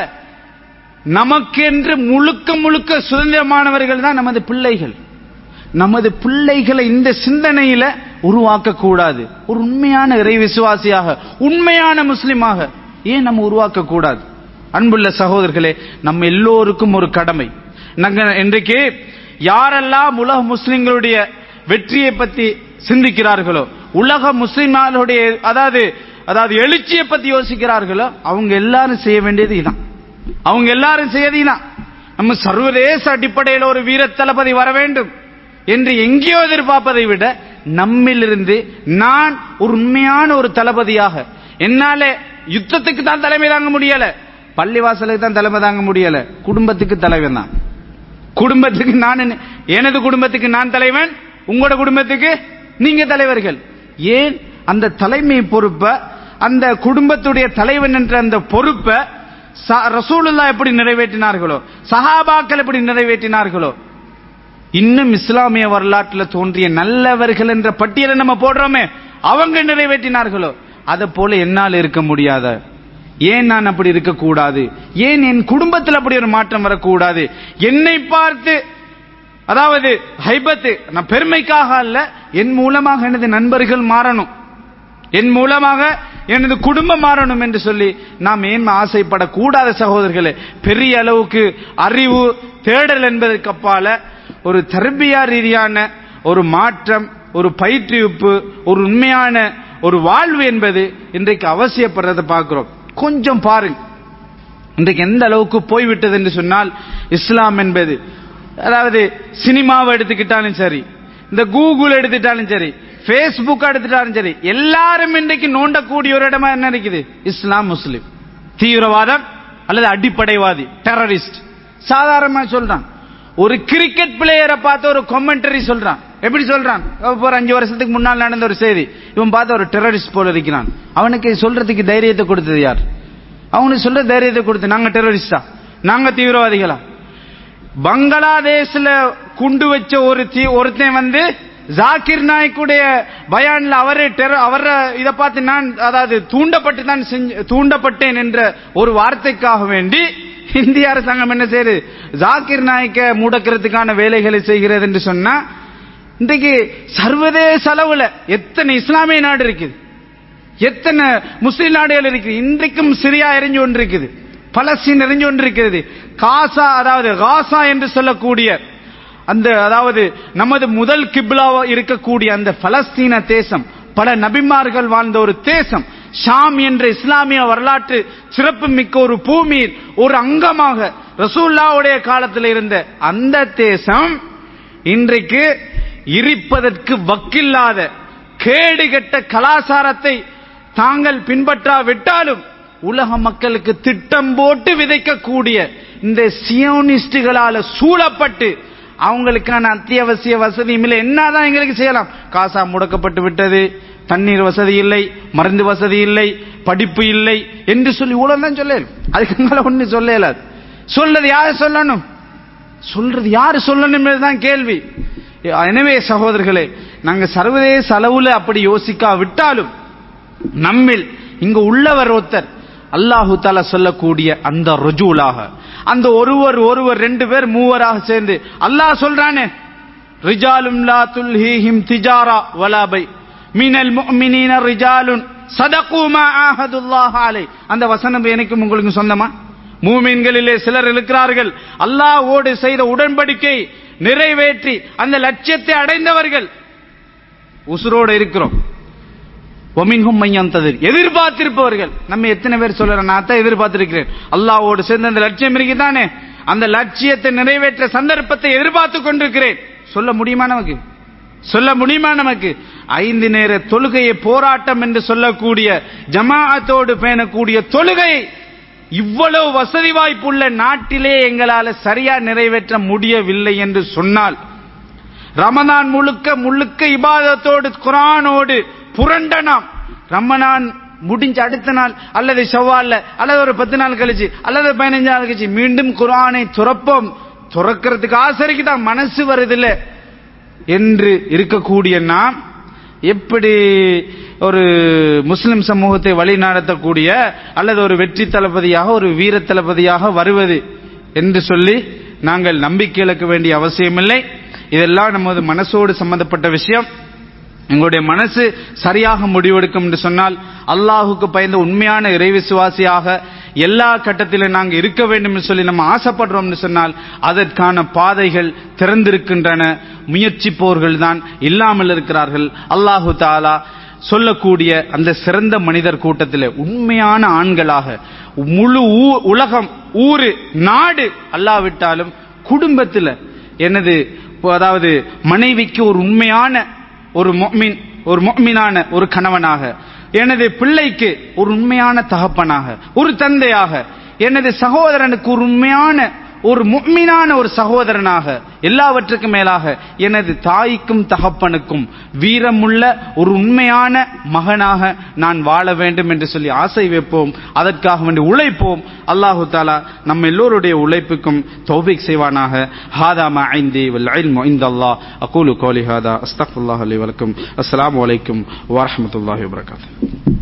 S2: நமக்கென்று முழுக்க முழுக்க சுதந்திரமானவர்கள் தான் நமது பிள்ளைகள் நமது பிள்ளைகளை இந்த சிந்தனையில உருவாக்க கூடாது ஒரு உண்மையான இறை விசுவாசியாக உண்மையான முஸ்லிமாக ஏன் நம்ம உருவாக்க கூடாது அன்புள்ள சகோதரர்களே நம்ம எல்லோருக்கும் ஒரு கடமை நாங்க இன்றைக்கு யாரெல்லாம் உலக முஸ்லிம்களுடைய வெற்றியை பத்தி சிந்திக்கிறார்களோ உலக முஸ்லிம்களுடைய அதாவது அதாவது எழுச்சியை பத்தி யோசிக்கிறார்களோ அவங்க எல்லாரும் செய்ய வேண்டியது இதான் அவங்க எல்லாரும் செய்யறதுதான் நம்ம சர்வதேச அடிப்படையில் ஒரு வீர தளபதி வர வேண்டும் என்று எங்கேயோ எதிர்பார்ப்பதை விட நம்மிலிருந்து நான் ஒரு உண்மையான ஒரு தளபதியாக என்னால யுத்தத்துக்கு தான் தலைமை தாங்க முடியல பள்ளிவாசலுக்கு தான் தலைமை தாங்க முடியல குடும்பத்துக்கு தலைவன் தான் குடும்பத்துக்கு நான் என்ன- எனது குடும்பத்துக்கு நான் தலைவன் உங்களோட குடும்பத்துக்கு நீங்க தலைவர்கள் ஏன் அந்த தலைமை பொறுப்பை அந்த குடும்பத்துடைய தலைவன் என்ற அந்த பொறுப்பை ச- ரசூலுல்லாஹ் எப்படி நிறைவேற்றினார்களோ சஹாபாக்கள் எப்படி நிறைவேற்றினார்களோ இன்னும் இஸ்லாமிய வரலாற்றில் தோன்றிய நல்லவர்கள் என்ற பட்டியலை நம்ம போடுறோமே அவங்க நிறைவேற்றினார்களோ அதை போல என்னால் இருக்க முடியாத ஏன் நான் அப்படி இருக்கக்கூடாது ஏன் என் குடும்பத்தில் அப்படி ஒரு மாற்றம் வரக்கூடாது என்னை பார்த்து அதாவது ஹைபத்து நான் பெருமைக்காக அல்ல என் மூலமாக எனது நண்பர்கள் மாறணும் என் மூலமாக எனது குடும்பம் மாறணும் என்று சொல்லி நாம் ஏன் ஆசைப்படக்கூடாத சகோதரர்களே பெரிய அளவுக்கு அறிவு தேடல் என்பதற்கு அப்பால ஒரு தர்பியா ரீதியான ஒரு மாற்றம் ஒரு பயிற்றுவிப்பு ஒரு உண்மையான ஒரு வாழ்வு என்பது இன்றைக்கு அவசியப்படுறதை பார்க்கிறோம் கொஞ்சம் பாருங்க இன்றைக்கு எந்த அளவுக்கு போய்விட்டது என்று சொன்னால் இஸ்லாம் என்பது அதாவது சினிமாவை எடுத்துக்கிட்டாலும் சரி இந்த கூகுள் எடுத்துட்டாலும் சரி ஃபேஸ்புக் எடுத்துட்டாலும் சரி எல்லாரும் இன்றைக்கு நோண்டக்கூடிய ஒரு இடமா என்ன இருக்குது இஸ்லாம் முஸ்லிம் தீவிரவாதம் அல்லது அடிப்படைவாதி டெரரிஸ்ட் சாதாரணமா சொல்றான் ஒரு கிரிக்கெட் பிளேயரை பார்த்து ஒரு கமெண்டரி சொல்றான் எப்படி சொல்றான் இப்ப ஒரு அஞ்சு வருஷத்துக்கு முன்னால் நடந்த ஒரு செய்தி இவன் பார்த்து ஒரு டெரரிஸ்ட் போல இருக்கிறான் அவனுக்கு சொல்றதுக்கு தைரியத்தை கொடுத்தது யார் அவனுக்கு சொல்ற தைரியத்தை கொடுத்து நாங்க டெரரிஸ்டா நாங்க தீவிரவாதிகளா பங்களாதேஷ்ல குண்டு வச்ச ஒரு தீ ஒருத்தன் வந்து ஜாக்கிர் நாய்க்குடைய பயான்ல அவரே டெர அவர இத பார்த்து நான் அதாவது தூண்டப்பட்டு தான் செஞ்ச- தூண்டப்பட்டேன் என்ற ஒரு வார்த்தைக்காக வேண்டி இந்திய அரசாங்கம் என்ன செய்யுது ஜாக்கிர் நாய்க்க முடக்கிறதுக்கான வேலைகளை செய்கிறது என்று சொன்னா இன்றைக்கு சர்வதேச அளவுல எத்தனை இஸ்லாமிய நாடு இருக்குது எத்தனை முஸ்லிம் நாடுகள் இருக்குது இன்றைக்கும் சிரியா எரிஞ்சு கொண்டிருக்குது பலஸ்தீன் எரிஞ்சு கொண்டிருக்கிறது காசா அதாவது காசா என்று சொல்லக்கூடிய அந்த அதாவது நமது முதல் கிப்லாவா இருக்கக்கூடிய அந்த பலஸ்தீன தேசம் பல நபிமார்கள் வாழ்ந்த ஒரு தேசம் ஷாம் என்ற இஸ்லாமிய வரலாற்று சிறப்பு மிக்க ஒரு பூமியில் ஒரு அங்கமாக ரசூல்லாவுடைய காலத்தில் இருந்த அந்த தேசம் இன்றைக்கு இருப்பதற்கு வக்கில்லாத கேடுகெட்ட கலாச்சாரத்தை தாங்கள் பின்பற்றாவிட்டாலும் உலக மக்களுக்கு திட்டம் போட்டு விதைக்கக்கூடிய இந்த சியோனிஸ்டுகளால சூழப்பட்டு அவங்களுக்கான அத்தியாவசிய வசதியும் இல்லை என்னதான் எங்களுக்கு செய்யலாம் காசா முடக்கப்பட்டு விட்டது தண்ணீர் வசதி இல்லை மருந்து வசதி இல்லை படிப்பு இல்லை என்று சொல்லி இவ்வளவு தான் சொல்ல அதுக்கு மேல ஒண்ணு சொல்ல இயலாது சொல்றது யாரு சொல்லணும் சொல்றது யாரு சொல்லணும் தான் கேள்வி எனவே சகோதரர்களே நாங்க சர்வதேச அளவுல அப்படி யோசிக்காவிட்டாலும் நம்மில் இங்க உள்ளவர் ஒருத்தர் அல்லாஹு தாலா சொல்லக்கூடிய அந்த ருஜூலாக அந்த ஒருவர் ஒருவர் ரெண்டு பேர் மூவராக சேர்ந்து அல்லாஹ் சொல்றானே ரிஜாலும் லா துல்ஹீஹிம் திஜாரா வலாபை மினல் முஃமினீன ரிஜாலுன் சதகு மா ஆஹதுல்லாஹ் அலை அந்த வசனம் எனக்கும் உங்களுக்கு சொந்தமா மூமின்களிலே சிலர் இருக்கிறார்கள் அல்லாஹ்வோடு செய்த உடன்படிக்கை நிறைவேற்றி அந்த லட்சியத்தை அடைந்தவர்கள் உசுரோடு இருக்கிறோம் ஒமின்ஹும் மையந்ததிர் எதிர்பார்த்திருப்பவர்கள் நம்ம எத்தனை பேர் சொல்றோம் நான் தான் எதிர்பார்த்திருக்கிறேன் அல்லாஹ்வோடு சேர்ந்த அந்த லட்சியம் இருக்குதானே அந்த லட்சியத்தை நிறைவேற்ற சந்தர்ப்பத்தை எதிர்பார்த்து கொண்டிருக்கிறேன் சொல்ல முடியுமா நமக்கு சொல்ல முடியுமா நமக்கு ஐந்து நேர தொழுகையை போராட்டம் என்று சொல்லக்கூடிய ஜமாஅத்தோடு பேணக்கூடிய தொழுகை இவ்வளவு வசதி வாய்ப்புள்ள நாட்டிலே எங்களால சரியா நிறைவேற்ற முடியவில்லை என்று சொன்னால் ரமதான் முழுக்க முழுக்க இபாதத்தோடு குரானோடு புரண்ட நாம் ரமணான் முடிஞ்ச அடுத்த நாள் அல்லது செவ்வால்ல அல்லது ஒரு பத்து நாள் கழிச்சு அல்லது பதினஞ்சு நாள் கழிச்சு மீண்டும் குரானை துறப்போம் துறக்கிறதுக்கு ஆசைக்கு தான் மனசு வருதில்ல என்று இருக்கக்கூடிய நாம் எப்படி ஒரு முஸ்லிம் சமூகத்தை வழி நடத்தக்கூடிய அல்லது ஒரு வெற்றி தளபதியாக ஒரு வீர தளபதியாக வருவது என்று சொல்லி நாங்கள் நம்பிக்கை இழக்க வேண்டிய அவசியமில்லை இதெல்லாம் நமது மனசோடு சம்பந்தப்பட்ட விஷயம் எங்களுடைய மனசு சரியாக முடிவெடுக்கும் என்று சொன்னால் அல்லாஹுக்கு பயந்த உண்மையான இறை விசுவாசியாக எல்லா கட்டத்திலும் நாங்கள் இருக்க வேண்டும் என்று சொல்லி நம்ம ஆசைப்படுறோம் என்று சொன்னால் அதற்கான பாதைகள் திறந்திருக்கின்றன முயற்சிப்போர்கள் தான் இல்லாமல் இருக்கிறார்கள் அல்லாஹு தாலா சொல்லக்கூடிய அந்த சிறந்த மனிதர் கூட்டத்தில் உண்மையான ஆண்களாக முழு ஊ- உலகம் ஊரு நாடு அல்லாவிட்டாலும் குடும்பத்தில் எனது அதாவது மனைவிக்கு ஒரு உண்மையான ஒரு மொமின் ஒரு மொமினான ஒரு கணவனாக எனது பிள்ளைக்கு ஒரு உண்மையான தகப்பனாக ஒரு தந்தையாக எனது சகோதரனுக்கு ஒரு உண்மையான ஒரு முக்மினான ஒரு சகோதரனாக எல்லாவற்றுக்கும் மேலாக எனது தாய்க்கும் தகப்பனுக்கும் வீரமுள்ள ஒரு உண்மையான மகனாக நான் வாழ வேண்டும் என்று சொல்லி ஆசை வைப்போம் அதற்காக வேண்டி உழைப்போம் அல்லாஹு தாலா நம்ம எல்லோருடைய உழைப்புக்கும் தௌபிக் செய்வானாக ஹாதா மா ஐந்தி வல் இல்மு இந்தல்லாஹ் அகூலு கௌலி ஹாதா அஸ்தக்ஃபுல்லாஹ் அலி வலக்கும் அஸ்ஸலாமு அலைக்கும் வரஹ்மத்துல்லாஹி வபரகாத்துஹு